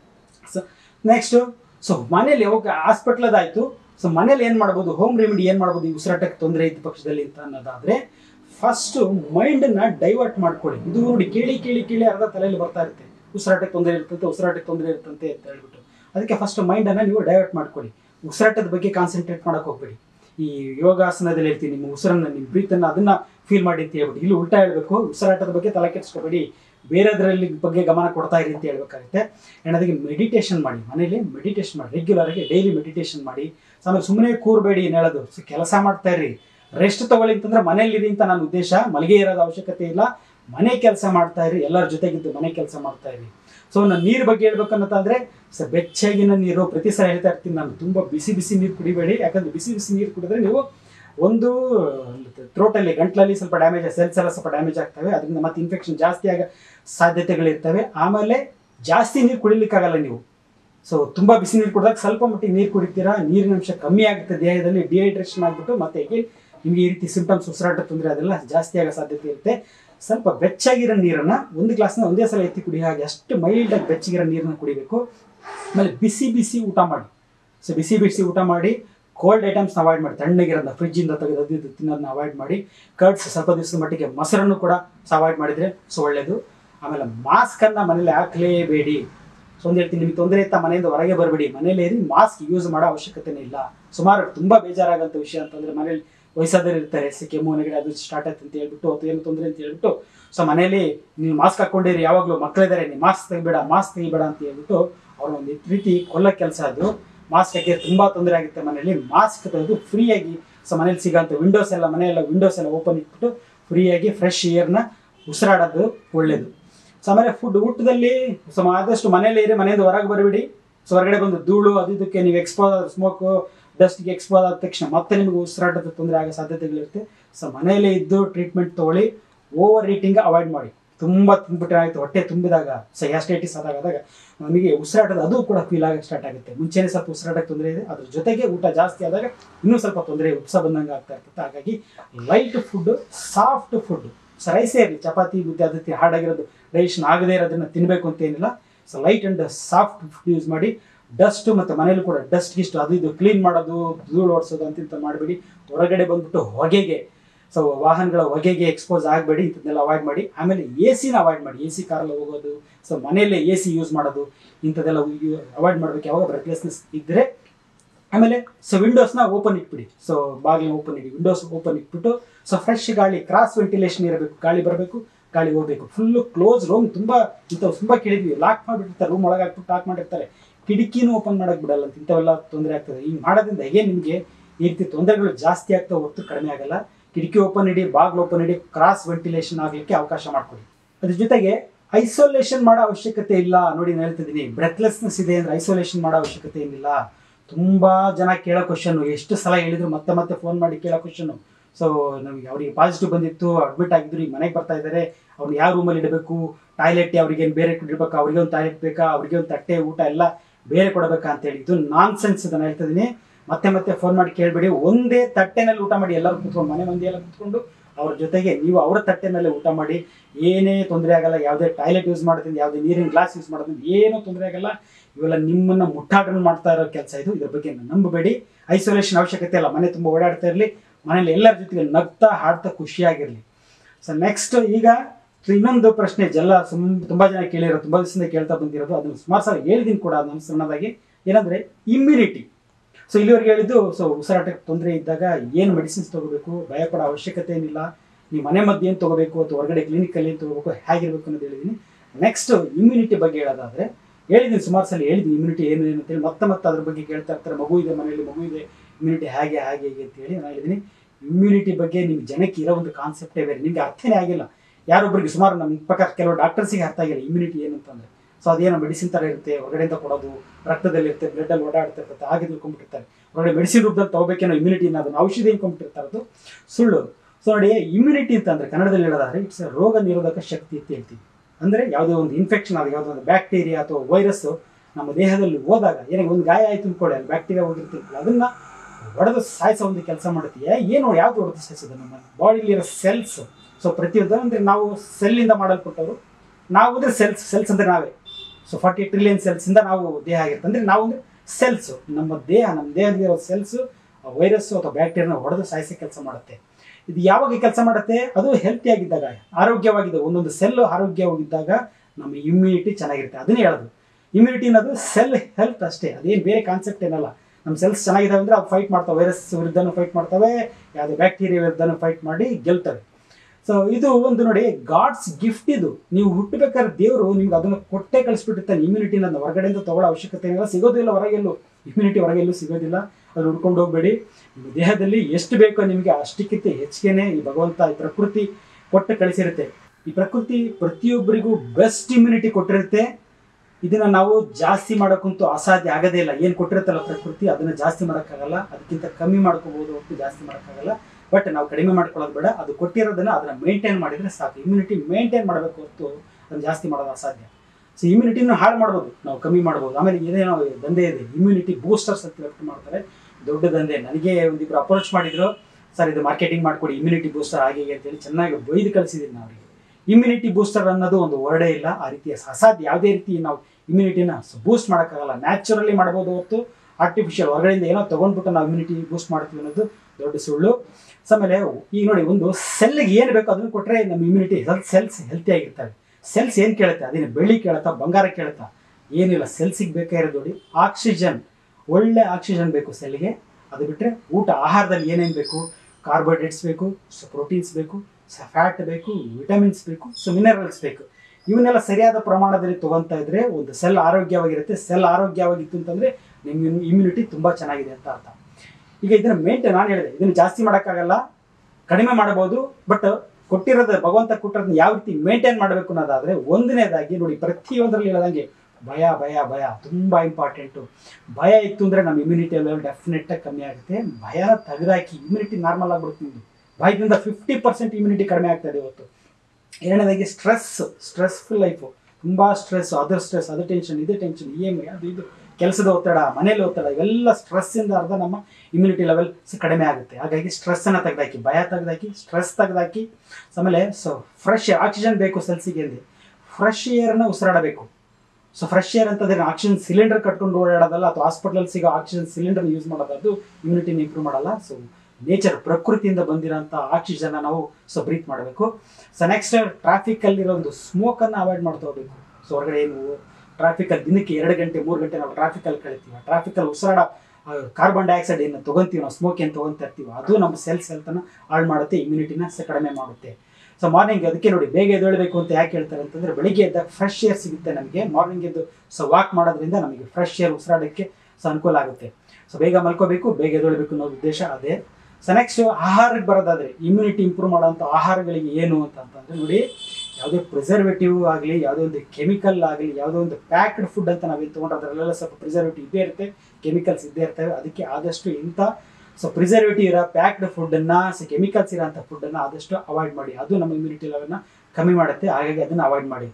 ಸೊ ನೆಕ್ಸ್ಟ್ ಸೊ ಮನೇಲಿ ಹೋಗಿ ಹಾಸ್ಪಿಟ್ಲದಾಯ್ತು ಸೊ ಮನೇಲಿ ಏನು ಮಾಡ್ಬೋದು ಹೋಮ್ ರೆಮಿಡಿ ಏನು ಮಾಡ್ಬೋದು ಈ ಉಸಿರಾಟಕ್ಕೆ ತೊಂದರೆ ಇದ್ದ ಪಕ್ಷದಲ್ಲಿ ಅಂತ ಅನ್ನೋದಾದ್ರೆ ಫಸ್ಟ್ ಮೈಂಡನ್ನ ಡೈವರ್ಟ್ ಮಾಡ್ಕೊಳ್ಳಿ ಇದು ನೋಡಿ ಕೇಳಿ ಕೇಳಿ ಕೇಳಿ ಅರ್ಧ ತಲೆಯಲ್ಲಿ ಬರ್ತಾ ಇರುತ್ತೆ ಉಸಿರಾಟಕ್ಕೆ ತೊಂದರೆ ಇರ್ತಂತೆ ಉಸಿರಾಟಕ್ಕೆ ತೊಂದರೆ ಇರ್ತಂತೆ ಅಂತ ಹೇಳ್ಬಿಟ್ಟು ಅದಕ್ಕೆ ಫಸ್ಟ್ ಮೈಂಡನ್ನು ನೀವು ಡೈವರ್ಟ್ ಮಾಡ್ಕೊಳ್ಳಿ ಉಸಿರಾಟದ ಬಗ್ಗೆ ಕಾನ್ಸಂಟ್ರೇಟ್ ಮಾಡಕ್ಕೆ ಹೋಗ್ಬೇಡಿ ಈ ಯೋಗಾಸನದಲ್ಲಿ ಹೇಳ್ತೀನಿ ನಿಮ್ಮ ಉಸಿರನ್ನ ನಿಮ್ಮ ಬ್ರೀತನ್ನು ಅದನ್ನ ಫೀಲ್ ಮಾಡಿ ಅಂತ ಹೇಳ್ಬಿಟ್ಟು ಇಲ್ಲಿ ಉಲ್ಟಾ ಹೇಳ್ಬೇಕು ಉಸಿರಾಟದ ಬಗ್ಗೆ ತಲೆ ಕೆಡಿಸ್ಕೋಬೇಡಿ ಬೇರೆದ್ರಲ್ಲಿ ಬಗ್ಗೆ ಗಮನ ಕೊಡ್ತಾ ಇರಿ ಅಂತ ಹೇಳ್ಬೇಕಾಗುತ್ತೆ ಆ್ಯಂಡ್ ಅದಕ್ಕೆ ಮೆಡಿಟೇಷನ್ ಮಾಡಿ ಮನೇಲಿ ಮೆಡಿಟೇಷನ್ ಮಾಡಿ ರೆಗ್ಯುಲರ್ ಆಗಿ ಡೈಲಿ ಮೆಡಿಟೇಷನ್ ಮಾಡಿ ಆಮೇಲೆ ಸುಮ್ಮನೆ ಕೂರಬೇಡಿ ಏನು ಹೇಳೋದು ಸೊ ಕೆಲಸ ಮಾಡ್ತಾ ಇರ್ರಿ ರೆಸ್ಟ್ ತಗೊಳ್ಳಿ ಅಂತಂದ್ರೆ ಮನೇಲಿರಿ ಅಂತ ನನ್ನ ಉದ್ದೇಶ ಮಲಗೆ ಇರೋದು ಅವಶ್ಯಕತೆ ಇಲ್ಲ ಮನೆ ಕೆಲಸ ಮಾಡ್ತಾ ಇರಿ ಎಲ್ಲರ ಜೊತೆಗಿದ್ದು ಮನೆ ಕೆಲಸ ಮಾಡ್ತಾ ಇರಿ ಸೊ ನಾನು ನೀರ್ ಬಗ್ಗೆ ಹೇಳ್ಬೇಕನ್ನತ್ತಂದ್ರೆ ಸೊ ಬೆಚ್ಚಗಿನ ನೀರು ಪ್ರತಿ ಸಲ ಹೇಳ್ತಾ ಇರ್ತೀನಿ ನಾನು ತುಂಬಾ ಬಿಸಿ ಬಿಸಿ ನೀರು ಕುಡಿಬೇಡಿ ಯಾಕಂದ್ರೆ ಬಿಸಿ ಬಿಸಿ ನೀರು ಕುಡಿದ್ರೆ ನೀವು ಒಂದು ಥ್ರೋಟಲ್ಲಿ ಗಂಟ್ಲಲ್ಲಿ ಸ್ವಲ್ಪ ಡ್ಯಾಮೇಜ್ ಸೆಲ್ಸ್ ಎಲ್ಲ ಸ್ವಲ್ಪ ಡ್ಯಾಮೇಜ್ ಆಗ್ತವೆ ಅದರಿಂದ ಮತ್ತೆ ಇನ್ಫೆಕ್ಷನ್ ಜಾಸ್ತಿ ಆಗ ಸಾಧ್ಯತೆಗಳಿರ್ತವೆ ಆಮೇಲೆ ಜಾಸ್ತಿ ನೀರು ಕುಡಿಲಿಕ್ಕಾಗಲ್ಲ ನೀವು ಸೊ ತುಂಬಾ ಬಿಸಿ ನೀರು ಕುಡಿದಾಗ ಸ್ವಲ್ಪ ಮಟ್ಟಿಗೆ ನೀರು ಕುಡಿತೀರಾ ನೀರಿನ ಅಂಶ ಕಮ್ಮಿ ಆಗುತ್ತೆ ದೇಹದಲ್ಲಿ ಡಿಹೈಡ್ರೇಷನ್ ಆಗಿಬಿಟ್ಟು ಮತ್ತೆ ಹೇಗೆ ನಿಮಗೆ ಈ ರೀತಿ ಸಿಂಪ್ಟಮ್ಸ್ ಉಸಿರಾಟ ತೊಂದರೆ ಅದೆಲ್ಲ ಜಾಸ್ತಿ ಆಗೋ ಸಾಧ್ಯತೆ ಇರುತ್ತೆ ಸ್ವಲ್ಪ ಬೆಚ್ಚಗಿರೋ ನೀರನ್ನ ಒಂದು ಗ್ಲಾಸ್ನ ಒಂದೇ ಸಲ ಎತ್ತಿ ಕುಡಿ ಹಾಗೆ ಅಷ್ಟು ಮೈಲ್ಡಾಗಿ ಬೆಚ್ಚಗಿರೋ ನೀರನ್ನ ಕುಡಿಬೇಕು ಆಮೇಲೆ ಬಿಸಿ ಬಿಸಿ ಊಟ ಮಾಡಿ ಸೊ ಬಿಸಿ ಬಿಸಿ ಊಟ ಮಾಡಿ ಕೋಲ್ಡ್ ಐಟಮ್ಸ್ನ ಅವಾಯ್ಡ್ ಮಾಡಿ ತಣ್ಣಗಿರೋದನ್ನ ಫ್ರಿಜ್ಜಿಂದ ತೆಗೆದು ಅದು ಇದು ತಿನ್ನೋದನ್ನ ಅವಾಯ್ಡ್ ಮಾಡಿ ಕರ್ಡ್ಸ್ ಸ್ವಲ್ಪ ದಿವಸದ ಮಟ್ಟಿಗೆ ಮೊಸರನ್ನು ಕೂಡ ಅವಾಯ್ಡ್ ಮಾಡಿದರೆ ಸೊ ಒಳ್ಳೆಯದು ಆಮೇಲೆ ಮಾಸ್ಕನ್ನು ಮನೇಲಿ ಹಾಕಲೇಬೇಡಿ ಸೊ ಒಂದು ಹೇಳ್ತೀನಿ ನಿಮಗೆ ತೊಂದರೆ ಇತ್ತ ಮನೆಯಿಂದ ಹೊರಗೆ ಬರಬೇಡಿ ಮನೇಲಿ ಇರಿ ಮಾಸ್ಕ್ ಯೂಸ್ ಮಾಡೋ ಅವಶ್ಯಕತೆನೇ ಇಲ್ಲ ಸುಮಾರು ತುಂಬ ಬೇಜಾರಾಗಂತ ವಿಷಯ ಅಂತಂದರೆ ಮನೇಲಿ ವಯಸ್ಸಾದವರು ಇರ್ತಾರೆ ಸಿ ಕೆಮ್ಮು ನೆಗಡಿ ಅದು ಸ್ಟಾರ್ಟ್ ಆಯ್ತು ಅಂತ ಹೇಳ್ಬಿಟ್ಟು ಅಥವಾ ಏನು ತೊಂದರೆ ಅಂತ ಹೇಳ್ಬಿಟ್ಟು ಸೊ ಮನೇಲಿ ನೀವು ಮಾಸ್ಕ್ ಹಾಕೊಂಡಿರಿ ಯಾವಾಗಲೂ ಮಕ್ಕಳಿದ್ದಾರೆ ನೀವು ಮಾಸ್ಕ್ ತೆಗಿಬೇಡ ಮಾಸ್ಕ್ ತೆಗಿಬೇಡ ಅಂತ ಹೇಳ್ಬಿಟ್ಟು ಅವ್ರ ಒಂದು ರೀತಿ ಕೊಲ್ಲ ಕೆಲಸ ಅದು ಮಾಸ್ಕ್ ಹಾಕಿ ತುಂಬ ತೊಂದರೆ ಆಗುತ್ತೆ ಮನೇಲಿ ಮಾಸ್ಕ್ ತೆಗೆದು ಫ್ರೀಯಾಗಿ ಸೊ ಮನೇಲಿ ಸಿಗೋಂಥ ವಿಂಡೋಸ್ ಎಲ್ಲ ಮನೆಯೆಲ್ಲ ವಿಂಡೋಸ್ ಎಲ್ಲ ಓಪನ್ ಇಟ್ಬಿಟ್ಟು ಫ್ರೀಯಾಗಿ ಫ್ರೆಶ್ ಏರ್ನ ಉಸಿರಾಡೋದು ಒಳ್ಳೇದು ಸೊ ಆಮೇಲೆ ಫುಡ್ ಊಟದಲ್ಲಿ ಸೊ ಆದಷ್ಟು ಮನೇಲಿ ಇರಿ ಮನೆಯಿಂದ ಹೊರಗೆ ಬರಬೇಡಿ ಸೊ ಹೊರಗಡೆ ಬಂದು ಧೂಳು ಅದು ಇದಕ್ಕೆ ನೀವು ಎಕ್ಸ್ಪೋಸ್ ಸ್ಮೋಕು ಡಸ್ಟ್ಗೆ ಎಕ್ಸ್ಪೋಸ್ ಆದ ತಕ್ಷಣ ಮತ್ತೆ ನಿಮಗೆ ಉಸಿರಾಟದ ತೊಂದರೆ ಆಗೋ ಸಾಧ್ಯತೆಗಳಿರುತ್ತೆ ಸೊ ಮನೆಯಲ್ಲೇ ಇದ್ದು ಟ್ರೀಟ್ಮೆಂಟ್ ತೊಗೊಳ್ಳಿ ಓವರ್ ಈಟಿಂಗ್ ಅವಾಯ್ಡ್ ಮಾಡಿ ತುಂಬ ತಿಂದ್ಬಿಟ್ರೆ ಆಯಿತು ಹೊಟ್ಟೆ ತುಂಬಿದಾಗ ಸೊ ಗ್ಯಾಸ್ಟ್ರೈಟಿಸ್ ಆದಾಗ ನಮಗೆ ಉಸಿರಾಟದ ಅದು ಕೂಡ ಫೀಲ್ ಆಗಕ್ಕೆ ಸ್ಟಾರ್ಟ್ ಆಗುತ್ತೆ ಮುಂಚೆನೇ ಸ್ವಲ್ಪ ಉಸಿರಾಟಕ್ಕೆ ತೊಂದರೆ ಇದೆ ಅದ್ರ ಜೊತೆಗೆ ಊಟ ಜಾಸ್ತಿ ಆದಾಗ ಇನ್ನೂ ಸ್ವಲ್ಪ ತೊಂದರೆ ಉಪ್ಸ ಬಂದಂಗೆ ಆಗ್ತಾ ಇರ್ತದೆ ಹಾಗಾಗಿ light food soft food so ರೈಸೇ ಇರಲಿ ಚಪಾತಿ ಮುದ್ದೆ ಅದಕ್ಕೆ ಹಾಡಾಗಿರೋದು ಡೈಜೆಷನ್ ಆಗದೇ ಇರೋದನ್ನ ತಿನ್ನಬೇಕು ಅಂತ ಏನಿಲ್ಲ so light and soft food use ಮಾಡಿ ಡಸ್ಟ್ ಮತ್ತು ಮನೇಲಿ ಕೂಡ ಡಸ್ಟ್ ಗಿಸ್ಟ್ ಅದು ಇದು ಕ್ಲೀನ್ ಮಾಡೋದು ಧೂಳು ಓಡಿಸೋದು ಅಂತಿಂತ ಮಾಡಬೇಡಿ ಹೊರಗಡೆ ಬಂದ್ಬಿಟ್ಟು ಹೊಗೆಗೆ ಸೊ ವಾಹನಗಳ ಹೊಗೆಗೆ ಎಕ್ಸ್ಪೋಸ್ ಆಗಬೇಡಿ ಇಂಥದ್ದನ್ನೆಲ್ಲ ಅವಾಯ್ಡ್ ಮಾಡಿ ಆಮೇಲೆ ಎ ಸಿನ ಅವಾಯ್ಡ್ ಮಾಡಿ ಎ ಸಿ ಕಾರಲ್ಲಿ ಹೋಗೋದು ಸೊ ಮನೆಯಲ್ಲೇ ಎ ಸಿ ಯೂಸ್ ಮಾಡೋದು ಇಂಥದ್ದೆಲ್ಲ ಅವಾಯ್ಡ್ ಮಾಡಬೇಕು ಯಾವಾಗ ಬ್ರೆತ್ಲೆಸ್ನೆಸ್ ಇದ್ದರೆ ಆಮೇಲೆ ಸೊ ವಿಂಡೋಸ್ನ ಓಪನ್ ಇಟ್ಬಿಡಿ ಸೊ ಬಾಗಿಲು ಓಪನ್ ಇಡಿ ವಿಂಡೋಸ್ ಓಪನ್ ಇಟ್ಬಿಟ್ಟು ಸೊ ಫ್ರೆಶ್ ಗಾಳಿ ಕ್ರಾಸ್ ವೆಂಟಿಲೇಷನ್ ಇರಬೇಕು ಗಾಳಿ ಬರಬೇಕು ಗಾಳಿ ಹೋಗ್ಬೇಕು ಫುಲ್ಲು ಕ್ಲೋಸ್ ರೂಮ್ ತುಂಬ ಇಂಥವು ತುಂಬ ಕೇಳಿದ್ವಿ ಲಾಕ್ ಮಾಡಿಬಿಟ್ಟಿರ್ತಾರೆ ರೂಮ್ ಒಳಗೆ ಹಾಕ್ಬಿಟ್ಟು ಲಾಕ್ ಮಾಡಿರ್ತಾರೆ ಕಿಟಕಿನೂ ಓಪನ್ ಮಾಡಕ್ಕೆ ಬಿಡಲ್ಲ ಅಂತ ಇಂಥವೆಲ್ಲ ತೊಂದರೆ ಆಗ್ತದೆ ಹಿಂಗೆ ಮಾಡೋದ್ರಿಂದ ಹೇಗೆ ನಿಮಗೆ ಈ ರೀತಿ ತೊಂದರೆಗಳು ಜಾಸ್ತಿ ಆಗ್ತಾ ಹೊರತು ಕಡಿಮೆ ಆಗಲ್ಲ ಕಿಟಕಿ ಓಪನ್ ಇಡಿ ಬಾಗಿಲು ಓಪನ್ ಇಡಿ ಕ್ರಾಸ್ ವೆಂಟಿಲೇಷನ್ ಆಗಲಿಕ್ಕೆ ಅವಕಾಶ ಮಾಡಿಕೊಡಿ ಅದ್ರ ಜೊತೆಗೆ ಐಸೋಲೇಷನ್ ಮಾಡೋ ಅವಶ್ಯಕತೆ ಇಲ್ಲ ನೋಡಿ ನಾನು ಹೇಳ್ತಿದ್ದೀನಿ ಬ್ರೆತ್ಲೆಸ್ನೆಸ್ ಇದೆ ಅಂದ್ರೆ ಐಸೋಲೇಷನ್ ಮಾಡೋ ಅವಶ್ಯಕತೆ ಏನಿಲ್ಲ ತುಂಬಾ ಜನ ಕೇಳೋ ಕ್ವಶನ್ ಎಷ್ಟು ಸಲ ಹೇಳಿದ್ರು ಮತ್ತೆ ಮತ್ತೆ ಫೋನ್ ಮಾಡಿ ಕೇಳೋ ಕ್ವಶನ್ ಸೊ ನಮಗೆ ಅವರಿಗೆ ಪಾಸಿಟಿವ್ ಬಂದಿತ್ತು ಅಡ್ಮಿಟ್ ಆಗಿದ್ರು ಈಗ ಮನೆಗೆ ಬರ್ತಾ ಇದ್ದಾರೆ ಅವ್ರು ಯಾವ ರೂಮಲ್ಲಿ ಇಡಬೇಕು ಟಾಯ್ಲೆಟ್ ಅವ್ರಿಗೆ ಏನು ಬೇರೆ ಇಡಬೇಕಾ ಅವ್ರಿಗೆ ಒಂದು ಟಾಯ್ಲೆಟ್ ಬೇಕಾ ಅವ್ರಿಗೆ ಒಂದು ತಟ್ಟೆ ಊಟ ಎಲ್ಲ ಬೇರೆ ಕೊಡಬೇಕಾ ಅಂತೇಳಿ ಇದು ನಾನ್ ಸೆನ್ಸ್ ಇದನ್ನ ಹೇಳ್ತಾ ಇದೀನಿ ಮತ್ತೆ ಮತ್ತೆ ಫೋನ್ ಮಾಡಿ ಕೇಳಬೇಡಿ ಒಂದೇ ತಟ್ಟೆನಲ್ಲಿ ಊಟ ಮಾಡಿ ಎಲ್ಲರೂ ಕುತ್ಕೊಂಡು ಮನೆ ಮಂದಿ ಎಲ್ಲ ಕುತ್ಕೊಂಡು ಅವ್ರ ಜೊತೆಗೆ ನೀವು ಅವರ ತಟ್ಟೆನಲ್ಲೇ ಊಟ ಮಾಡಿ ಏನೇ ತೊಂದರೆ ಆಗಲ್ಲ ಯಾವುದೇ ಟಾಯ್ಲೆಟ್ ಯೂಸ್ ಮಾಡೋದ್ರಿಂದ ಯಾವುದೇ ನೀರಿನ ಗ್ಲಾಸ್ ಯೂಸ್ ಮಾಡೋದ್ರಿಂದ ಏನೂ ತೊಂದರೆ ಆಗಲ್ಲ ಇವೆಲ್ಲ ನಿಮ್ಮನ್ನ ಮುಟ್ಟಾಟನ ಮಾಡ್ತಾ ಇರೋ ಕೆಲಸ ಇದು ಇದ್ರ ಬಗ್ಗೆ ನಂಬಬೇಡಿ ಐಸೋಲೇಷನ್ ಅವಶ್ಯಕತೆ ಇಲ್ಲ ಮನೆ ತುಂಬ ಓಡಾಡ್ತಾ ಇರಲಿ ಮನೇಲಿ ಎಲ್ಲರ ಜೊತೆಗೆ ನಗ್ತಾ ಹಾಡ್ತಾ ಖುಷಿಯಾಗಿರಲಿ ಸೊ ನೆಕ್ಸ್ಟ್ ಈಗ ಸೊ ಇನ್ನೊಂದು ಪ್ರಶ್ನೆ ಜಲ್ಲ ಸುಮ್ ತುಂಬಾ ಜನ ಕೇಳಿರೋ ತುಂಬಾ ದಿವಸದಿಂದ ಕೇಳ್ತಾ ಬಂದಿರೋದು ಅದನ್ನು ಸುಮಾರು ಸಲ ಹೇಳಿದೀನಿ ಕೂಡ ಅದನ್ನು ಸಣ್ಣದಾಗಿ ಏನಂದ್ರೆ ಇಮ್ಯುನಿಟಿ ಸೊ ಇಲ್ಲಿವರೆಗೆ ಹೇಳಿದ್ದು ಸೊ ಉಸಿರಾಟಕ್ಕೆ ತೊಂದರೆ ಇದ್ದಾಗ ಏನು ಮೆಡಿಸಿನ್ಸ್ ತಗೋಬೇಕು ಭಯಪಡೋ ಅವಶ್ಯಕತೆ ಏನಿಲ್ಲ ನೀವು ಮನೆ ಮದ್ದು ಏನು ತಗೋಬೇಕು ಅಥವಾ ಹೊರಗಡೆ ಕ್ಲಿನಿಕಲ್ಲಿ ಏನು ತಗೋಬೇಕು ಹೇಗಿರ್ಬೇಕು ಅನ್ನೋದು ಹೇಳಿದ್ದೀನಿ ನೆಕ್ಸ್ಟ್ ಇಮ್ಯುನಿಟಿ ಬಗ್ಗೆ ಹೇಳೋದಾದ್ರೆ ಹೇಳಿದ್ದೀನಿ ಸುಮಾರು ಸಲ ಹೇಳಿದ್ದೀನಿ ಇಮ್ಯುನಿಟಿ ಏನು ಏನು ಅಂತೇಳಿ ಮತ್ತೆ ಮತ್ತೆ ಅದ್ರ ಬಗ್ಗೆ ಕೇಳ್ತಾ ಇರ್ತಾರೆ ಮಗು ಇದೆ ಮನೆಯಲ್ಲಿ ಮಗು ಇದೆ ಇಮ್ಯುನಿಟಿ ಹೇಗೆ ಹಾಗೆ ಹೇಗೆ ಅಂತ ಹೇಳಿ ನಾನು ಹೇಳಿದ್ದೀನಿ ಇಮ್ಯುನಿಟಿ ಬಗ್ಗೆ ನಿಮ್ಮ ಜನಕ್ಕೆ ಇರೋ ಒಂದು ಕಾನ್ಸೆಪ್ಟೇ ಬೇರೆ ನಿಮಗೆ ಅರ್ಥನೇ ಆಗಿಲ್ಲ ಯಾರೊಬ್ಬರಿಗೆ ಸುಮಾರು ನಮ್ಮ ಪ್ರಕಾರ ಕೆಲವು ಡಾಕ್ಟರ್ಸಿಗೆ ಅರ್ಥ ಆಗಿಲ್ಲ ಇಮ್ಯುನಿಟಿ ಏನು ಅಂತಂದ್ರೆ ಸೊ ಅದೇನೋ ಮೆಡಿಸಿನ್ ಥರ ಇರುತ್ತೆ ಹೊರಗಡೆಯಿಂದ ಕೊಡೋದು ರಕ್ತದಲ್ಲಿ ಇರುತ್ತೆ ಬ್ಲಡ್ಡಲ್ಲಿ ಓಡಾಡ್ತಾ ಇರುತ್ತೆ ಹಾಗೆ ತಿಳ್ಕೊಂಡ್ಬಿಟ್ಟಿರ್ತಾರೆ ಹೊರಗಡೆ ಮೆಡಿಸಿನ್ ರೂಪದಲ್ಲಿ ತಗೋಬೇಕೇನೋ ಇಮ್ಯುನಿಟಿನ ಅದನ್ನು ಔಷಧಿ ಅನ್ಕೊಂಡ್ಬಿಟ್ಟಿರ್ತಾರೆ ಅದು ಸುಳ್ಳು ಸೊ ನೋಡಿ ಇಮ್ಯುನಿಟಿ ಅಂತಂದ್ರೆ ಕನ್ನಡದಲ್ಲಿ ಹೇಳೋದಾದ್ರೆ ಇಟ್ಸ್ ರೋಗ ನಿರೋಧಕ ಶಕ್ತಿ ಅಂತ ಹೇಳ್ತೀವಿ ಅಂದ್ರೆ ಯಾವುದೇ ಒಂದು ಇನ್ಫೆಕ್ಷನ್ ಆದ ಯಾವುದೋ ಒಂದು ಬ್ಯಾಕ್ಟೀರಿಯಾ ಅಥವಾ ವೈರಸ್ ನಮ್ಮ ದೇಹದಲ್ಲಿ ಹೋದಾಗ ಏನಾಗ ಒಂದು ಗಾಯ ಆಯ್ತು ಅನ್ಕೊಳ್ಳಿ ಅಲ್ಲಿ ಬ್ಯಾಕ್ಟೀರಿಯಾ ಹೋಗಿರ್ತಿಲ್ಲ ಅದನ್ನ ಹೊಡೆದು ಸಾಯಿಸೋ ಒಂದು ಕೆಲಸ ಮಾಡುತ್ತೆ ಏನು ಯಾವ್ದು ಹೊಡೆದು ಸಾಯಿಸೋದು ನಮ್ಮ ಬಾಡಿಲಿರೋ ಸೆಲ್ಸ್ ಸೊ ಪ್ರತಿಯೊಂದು ಅಂದ್ರೆ ನಾವು ಸೆಲ್ಲಿಂದ ಮಾಡಲ್ಪಟ್ಟವರು ನಾವು ಅಂದ್ರೆ ಸೆಲ್ಸ್ ಸೆಲ್ಸ್ ಅಂದ್ರೆ ನಾವೇ ಸೊ ಫಾರ್ಟಿ ಟ್ರಿಲಿಯನ್ ಸೆಲ್ಸ್ ಇಂದ ನಾವು ದೇಹ ಆಗಿರುತ್ತೆ ಅಂದ್ರೆ ನಾವು ಅಂದ್ರೆ ಸೆಲ್ಸ್ ನಮ್ಮ ದೇಹ ನಮ್ಮ ದೇಹದಲ್ಲಿರೋ ಸೆಲ್ಸ್ ವೈರಸ್ ಅಥವಾ ಬ್ಯಾಕ್ಟೀರಿಯಾನ ಹೊಡೆದು ಸಾಯಿಸೋ ಕೆಲಸ ಮಾಡುತ್ತೆ ಇದು ಯಾವಾಗ ಕೆಲಸ ಮಾಡುತ್ತೆ ಅದು ಹೆಲ್ತಿ ಆಗಿದ್ದಾಗ ಆರೋಗ್ಯವಾಗಿದೆ ಒಂದೊಂದು ಸೆಲ್ ಆರೋಗ್ಯವಾಗಿದ್ದಾಗ ನಮ್ಮ ಇಮ್ಯುನಿಟಿ ಚೆನ್ನಾಗಿರುತ್ತೆ ಅದನ್ನೇ ಹೇಳೋದು ಇಮ್ಯುನಿಟಿ ಅನ್ನೋದು ಸೆಲ್ ಹೆಲ್ತ್ ಅಷ್ಟೇ ಅದೇನು ಬೇರೆ ಕಾನ್ಸೆಪ್ಟ್ ಏನಲ್ಲ ನಮ್ಮ ಸೆಲ್ಸ್ ಚೆನ್ನಾಗಿದಾವೆ ಅಂದ್ರೆ ಅವು ಫೈಟ್ ಮಾಡ್ತವೆ ವೈರಸ್ ವಿರುದ್ಧನೂ ಫೈಟ್ ಮಾಡ್ತವೆ ಯಾವುದೇ ಬ್ಯಾಕ್ಟೀರಿಯಾ ವಿರುದ್ಧನೂ ಫೈಟ್ ಮಾಡಿ ಗೆಲ್ತವೆ ಸೊ ಇದು ಒಂದು ನೋಡಿ ಗಾಡ್ಸ್ ಗಿಫ್ಟ್ ಇದು ನೀವು ಹುಟ್ಟಬೇಕಾದ್ರೆ ದೇವರು ನಿಮ್ಗೆ ಅದನ್ನು ಕೊಟ್ಟೆ ಕಳಿಸ್ಬಿಟ್ಟಿರ್ತಾನೆ ಇಮ್ಯುನಿಟಿ ನನ್ನ ಹೊರಗಡೆಯಿಂದ ತಗೊಳ್ಳೋ ಅವಶ್ಯಕತೆ ಏನಿಲ್ಲ ಸಿಗೋದಿಲ್ಲ ಹೊರಗೆಲ್ಲೂ ಇಮ್ಯುನಿಟಿ ಹೊರಗೆಲ್ಲೂ ಸಿಗೋದಿಲ್ಲ ಅದು ಹುಡ್ಕೊಂಡು ಹೋಗ್ಬೇಡಿ ನಿಮ್ಮ ದೇಹದಲ್ಲಿ ಎಷ್ಟು ಬೇಕೋ ನಿಮಗೆ ಅಷ್ಟಕ್ಕಿಂತ ಹೆಚ್ಚಿಗೆನೆ ಈ ಭಗವಂತ ಈ ಪ್ರಕೃತಿ ಕೊಟ್ಟು ಕಳಿಸಿರುತ್ತೆ ಈ ಪ್ರಕೃತಿ ಪ್ರತಿಯೊಬ್ಬರಿಗೂ ಬೆಸ್ಟ್ ಇಮ್ಯುನಿಟಿ ಕೊಟ್ಟಿರುತ್ತೆ ಇದನ್ನ ನಾವು ಜಾಸ್ತಿ ಮಾಡೋಕ್ಕಂತೂ ಅಸಾಧ್ಯ ಆಗದೇ ಇಲ್ಲ ಏನು ಕೊಟ್ಟಿರುತ್ತಲ್ಲ ಪ್ರಕೃತಿ ಅದನ್ನ ಜಾಸ್ತಿ ಮಾಡೋಕ್ಕಾಗಲ್ಲ ಅದಕ್ಕಿಂತ ಕಮ್ಮಿ ಮಾಡ್ಕೋಬಹುದು ಹೊರತು ಜಾಸ್ತಿ ಮಾಡೋಕ್ಕಾಗಲ್ಲ ಬಟ್ ನಾವು ಕಡಿಮೆ ಮಾಡ್ಕೊಳ್ಳೋದು ಬೇಡ ಅದು ಕೊಟ್ಟಿರೋದನ್ನ ಅದನ್ನ ಮೇಂಟೈನ್ ಮಾಡಿದ್ರೆ ಸಾಕು ಇಮ್ಯುನಿಟಿ ಮೇಂಟೈನ್ ಮಾಡಬೇಕು ಹೊರತು ಅದನ್ನ ಜಾಸ್ತಿ ಮಾಡೋದು ಅಸಾಧ್ಯ ಸೊ ಇಮ್ಯುನಿಟಿನ ಹಾಳು ಮಾಡ್ಬೋದು ನಾವು ಕಮ್ಮಿ ಮಾಡ್ಬೋದು ಆಮೇಲೆ ಏನೇನೋ ದಂಧೆ ಇದೆ ಇಮ್ಯುನಿಟಿ ಬೂಸ್ಟರ್ಸ್ ಅಂತ ವ್ಯಕ್ತ ಮಾಡ್ತಾರೆ ದೊಡ್ಡ ದಂಧೆ ನನಗೆ ಒಂದಿಬ್ರು ಅಪ್ರೋಚ್ ಮಾಡಿದ್ರು ಸರ್ ಇದು ಮಾರ್ಕೆಟಿಂಗ್ ಮಾಡ್ಕೊಡಿ ಇಮ್ಯುನಿಟಿ ಬೂಸ್ಟರ್ ಹಾಗೆ ಹೀಗೆ ಅಂತೇಳಿ ಚೆನ್ನಾಗಿ ಬೈದು ಕಳಿಸಿದ್ದೀನಿ ನಾವು ಅವರಿಗೆ ಇಮ್ಯುನಿಟಿ ಬೂಸ್ಟರ್ ಅನ್ನೋದು ಒಂದು ವರ್ಡೇ ಇಲ್ಲ ಆ ರೀತಿಯ ಅಸಾಧ್ಯ ಯಾವುದೇ ರೀತಿ ನಾವು ಇಮ್ಯುನಿಟಿನ ಬೂಸ್ಟ್ ಮಾಡೋಕ್ಕಾಗಲ್ಲ ನ್ಯಾಚುರಲಿ ಮಾಡ್ಬೋದು ಹೊರತು ಆರ್ಟಿಫಿಷಿಯಲ್ ಹೊರಗಡೆಯಿಂದ ಏನೋ ತೊಗೊಂಡ್ಬಿಟ್ಟು ನಾವು ಇಮ್ಯುನಿಟಿ ಬೂಸ್ಟ್ ಮಾಡ್ತೀವಿ ಅನ್ನೋದು ದೊಡ್ಡ ಸುಳ್ಳು ಸೊ ಆಮೇಲೆ ಈಗ ನೋಡಿ ಒಂದು ಸೆಲ್ಗೆ ಏನು ಬೇಕೋ ಅದನ್ನು ಕೊಟ್ಟರೆ ನಮ್ಮ ಇಮ್ಯುನಿಟಿ ಸೆಲ್ಸ್ ಹೆಲ್ತಿ ಆಗಿರ್ತವೆ ಸೆಲ್ಸ್ ಏನು ಕೇಳುತ್ತೆ ಅದೇನು ಬೆಳ್ಳಿ ಕೇಳುತ್ತಾ ಬಂಗಾರ ಕೇಳುತ್ತಾ ಏನಿಲ್ಲ ಸೆಲ್ಸಿಗೆ ಬೇಕಾಗಿರೋದು ನೋಡಿ ಆಕ್ಸಿಜನ್ ಒಳ್ಳೆ ಆಕ್ಸಿಜನ್ ಬೇಕು ಸೆಲ್ಗೆ ಅದು ಬಿಟ್ಟರೆ ಊಟ ಆಹಾರದಲ್ಲಿ ಏನೇನು ಬೇಕು ಕಾರ್ಬೋಹೈಡ್ರೇಟ್ಸ್ ಬೇಕು ಸೊ ಪ್ರೋಟೀನ್ಸ್ ಬೇಕು ಸೊ ಫ್ಯಾಟ್ ಬೇಕು ವಿಟಮಿನ್ಸ್ ಬೇಕು ಸೊ ಮಿನರಲ್ಸ್ ಬೇಕು ಇವನ್ನೆಲ್ಲ ಸರಿಯಾದ ಪ್ರಮಾಣದಲ್ಲಿ ತಗೊಂತಾ ಇದ್ರೆ ಒಂದು ಸೆಲ್ ಆರೋಗ್ಯವಾಗಿರುತ್ತೆ ಸೆಲ್ ಆರೋಗ್ಯವಾಗಿತ್ತು ಅಂತಂದ್ರೆ ನಿಮ್ಮ ಇಮ್ಯುನಿಟಿ ತುಂಬಾ ಚೆನ್ನಾಗಿದೆ ಅಂತ ಅರ್ಥ ಈಗ ಇದನ್ನ ಮೇಂಟೈನ್ ನಾನು ಹೇಳಿದೆ ಇದನ್ನ ಜಾಸ್ತಿ ಮಾಡೋಕ್ಕಾಗಲ್ಲ ಕಡಿಮೆ ಮಾಡಬಹುದು ಬಟ್ ಕೊಟ್ಟಿರೋದು ಭಗವಂತ ಕೊಟ್ಟಿರೋದನ್ನ ಯಾವ ರೀತಿ ಮೇಂಟೈನ್ ಮಾಡಬೇಕು ಅನ್ನೋದಾದ್ರೆ ಒಂದನೇದಾಗಿ ನೋಡಿ ಪ್ರತಿಯೊಂದರಲ್ಲಿ ಹೇಳದಂಗೆ ಭಯ ಭಯ ಭಯ ತುಂಬಾ ಇಂಪಾರ್ಟೆಂಟು ಭಯ ಇತ್ತು ಅಂದ್ರೆ ನಮ್ಮ ಇಮ್ಯುನಿಟಿ ಲೆವೆಲ್ ಡೆಫಿನೆಟ್ ಆಗಿ ಕಮ್ಮಿ ಆಗುತ್ತೆ ಭಯನ ತೆಗೆದಾಕಿ ಇಮ್ಯುನಿಟಿ ನಾರ್ಮಲ್ ಆಗ್ಬಿಡುತ್ತೆ ನಿಮ್ದು ಭಯದಿಂದ ಫಿಫ್ಟಿ ಪರ್ಸೆಂಟ್ ಇಮ್ಯುನಿಟಿ ಕಡಿಮೆ ಆಗ್ತಾ ಇದೆ ಇವತ್ತು ಎರಡನೇದಾಗಿ ಸ್ಟ್ರೆಸ್ ಸ್ಟ್ರೆಸ್ಫುಲ್ ಲೈಫು ತುಂಬಾ ಸ್ಟ್ರೆಸ್ ಅದರ್ ಸ್ಟ್ರೆಸ್ ಅದು ಟೆನ್ಷನ್ ಇದು ಟೆನ್ಷನ್ ಇ ಎಮ್ ಐ ಅದು ಇದು ಕೆಲಸದ ಒತ್ತಡ ಮನೇಲಿ ಒತ್ತಡ ಇವೆಲ್ಲ ಸ್ಟ್ರೆಸ್ಸಿಂದ ಅರ್ಧ ನಮ್ಮ ಇಮ್ಯುನಿಟಿ ಲೆವೆಲ್ ಕಡಿಮೆ ಆಗುತ್ತೆ ಹಾಗಾಗಿ ಸ್ಟ್ರೆಸ್ಸನ್ನು ತೆಗೆದಾಕಿ ಭಯ ತೆಗೆದಾಕಿ ಸ್ಟ್ರೆಸ್ ತೆಗೆದಾಕಿ ಆಮೇಲೆ ಸೊ ಫ್ರೆಶ್ ಆಕ್ಸಿಜನ್ ಬೇಕು ಸೆಲ್ಸಿಗೆ ಅಂದೆ ಫ್ರೆಶ್ ಏರ್ನ ಉಸಿರಾಡಬೇಕು ಸೊ ಫ್ರೆಶ್ ಏರ್ ಅಂತಂದ್ರೆ ಆಕ್ಸಿಜನ್ ಸಿಲಿಂಡರ್ ಕಟ್ಕೊಂಡು ಓಡಾಡೋದಲ್ಲ ಅಥವಾ ಹಾಸ್ಪಿಟಲ್ ಸಿಗೋ ಆಕ್ಸಿಜನ್ ಸಿಲಿಂಡರ್ ಯೂಸ್ ಮಾಡೋದು ಇಮ್ಯುನಿಟಿನ ಇಂಪ್ರೂವ್ ಮಾಡಲ್ಲ ಸೊ ನೇಚರ್ ಪ್ರಕೃತಿಯಿಂದ ಬಂದಿರೋಂಥ ಆಕ್ಸಿಜನ್ ನಾವು ಸೊ ಬ್ರೀತ್ ಮಾಡಬೇಕು ಸೊ ನೆಕ್ಸ್ಟ್ ಟ್ರಾಫಿಕ್ ಅಲ್ಲಿರೋ ಒಂದು ಸ್ಮೋಕ್ ಅನ್ನ ಅವಾಯ್ಡ್ ಮಾಡ್ತಾ ಹೋಗ್ಬೇಕು ಸೊ ಹೊರಗಡೆ ಏನು ಟ್ರಾಫಿಕ್ ಅಲ್ಲಿ ದಿನಕ್ಕೆ ಎರಡು ಗಂಟೆ ಮೂರು ಗಂಟೆ ನಾವು ಟ್ರಾಫಿಕ್ ಅಲ್ಲಿ ಕಳಿತೀವಿ ಟ್ರಾಫಿಕ್ ಅಲ್ಲಿ ಉಸಿರಾಡ ಕಾರ್ಬನ್ ಡೈಆಕ್ಸೈಡ್ ಏನು ತಗೊಂತೀವಿ ನಾವು ಸ್ಮೋಕ್ ಏನು ತಗೊಂತಾ ಇರ್ತೀವಿ ಅದು ನಮ್ಮ ಸೆಲ್ಸ್ ಹೆಲ್ತನ್ನು ಹಾಳು ಮಾಡುತ್ತೆ ಇಮ್ಯುನಿಟಿನ ಸ ಕಡಿಮೆ ಮಾಡುತ್ತೆ ಸೊ ಮಾರ್ನಿಂಗ್ ಅದಕ್ಕೆ ನೋಡಿ ಬೇಗ ಎದ್ದೇಳಬೇಕು ಅಂತ ಯಾಕೆ ಹೇಳ್ತಾರೆ ಅಂತಂದ್ರೆ ಬೆಳಿಗ್ಗೆ ಎದ್ದಾಗ ಫ್ರೆಶ್ ಏರ್ ಸಿಗುತ್ತೆ ನಮಗೆ ಮಾರ್ನಿಂಗ್ ಎದ್ದು ಸೊ ವಾಕ್ ಮಾಡೋದ್ರಿಂದ ನಮಗೆ ಫ್ರೆಶ್ ಏರ್ ಉಸಿರಾಡೋಕ್ಕೆ ಸೊ ಅನುಕೂಲ ಆಗುತ್ತೆ ಸೊ ಬೇಗ ಮಲ್ಕೋಬೇಕು ಬೇಗ ಎದ್ದೇಳಬೇಕು ಅನ್ನೋ ಉದ್ದೇಶ ಅದೇ ಸೊ ನೆಕ್ಸ್ಟ್ ಆಹಾರಕ್ಕೆ ಬರೋದಾದ್ರೆ ಇಮ್ಯುನಿಟಿ ಇಂಪ್ರೂವ್ ಮಾಡೋಂಥ ಆಹಾರಗಳಿಗೆ ಏನು ಅಂತ ಅಂತಂದ್ರೆ ನೋಡಿ ಯಾವುದೇ ಪ್ರಿಸರ್ವೇಟಿವ್ ಆಗಲಿ ಯಾವುದೋ ಒಂದು ಕೆಮಿಕಲ್ ಆಗಲಿ ಯಾವುದೋ ಒಂದು ಪ್ಯಾಕ್ಡ್ ಫುಡ್ ಅಂತ ನಾವೇನು ತೊಗೊಂಡ್ರೆ ಅದರಲ್ಲೆಲ್ಲ ಸ್ವಲ್ಪ ಪ್ರಿಸರ್ವೇಟಿವ್ ಇದ್ದೇ ಇರುತ್ತೆ ಕೆಮಿಕಲ್ಸ್ ಇದ್ದೇ ಇರ್ತವೆ ಅದಕ್ಕೆ ಆದಷ್ಟು ಇಂಥ ಸೊ ಪ್ರಿಸರ್ವೇಟಿವ್ ಇರೋ ಪ್ಯಾಕ್ಡ್ ಫುಡ್ಡನ್ನು ಸೊ ಕೆಮಿಕಲ್ಸ್ ಇರೋಂಥ ಫುಡ್ಡನ್ನು ಆದಷ್ಟು ಅವಾಯ್ಡ್ ಮಾಡಿ ಅದು ನಮ್ಮ ಇಮ್ಯುನಿಟಿ ಲೆವೆಲ್ನ ಕಮ್ಮಿ ಮಾಡುತ್ತೆ ಹಾಗಾಗಿ ಅದನ್ನು ಅವಾಯ್ಡ್ ಮಾಡಿ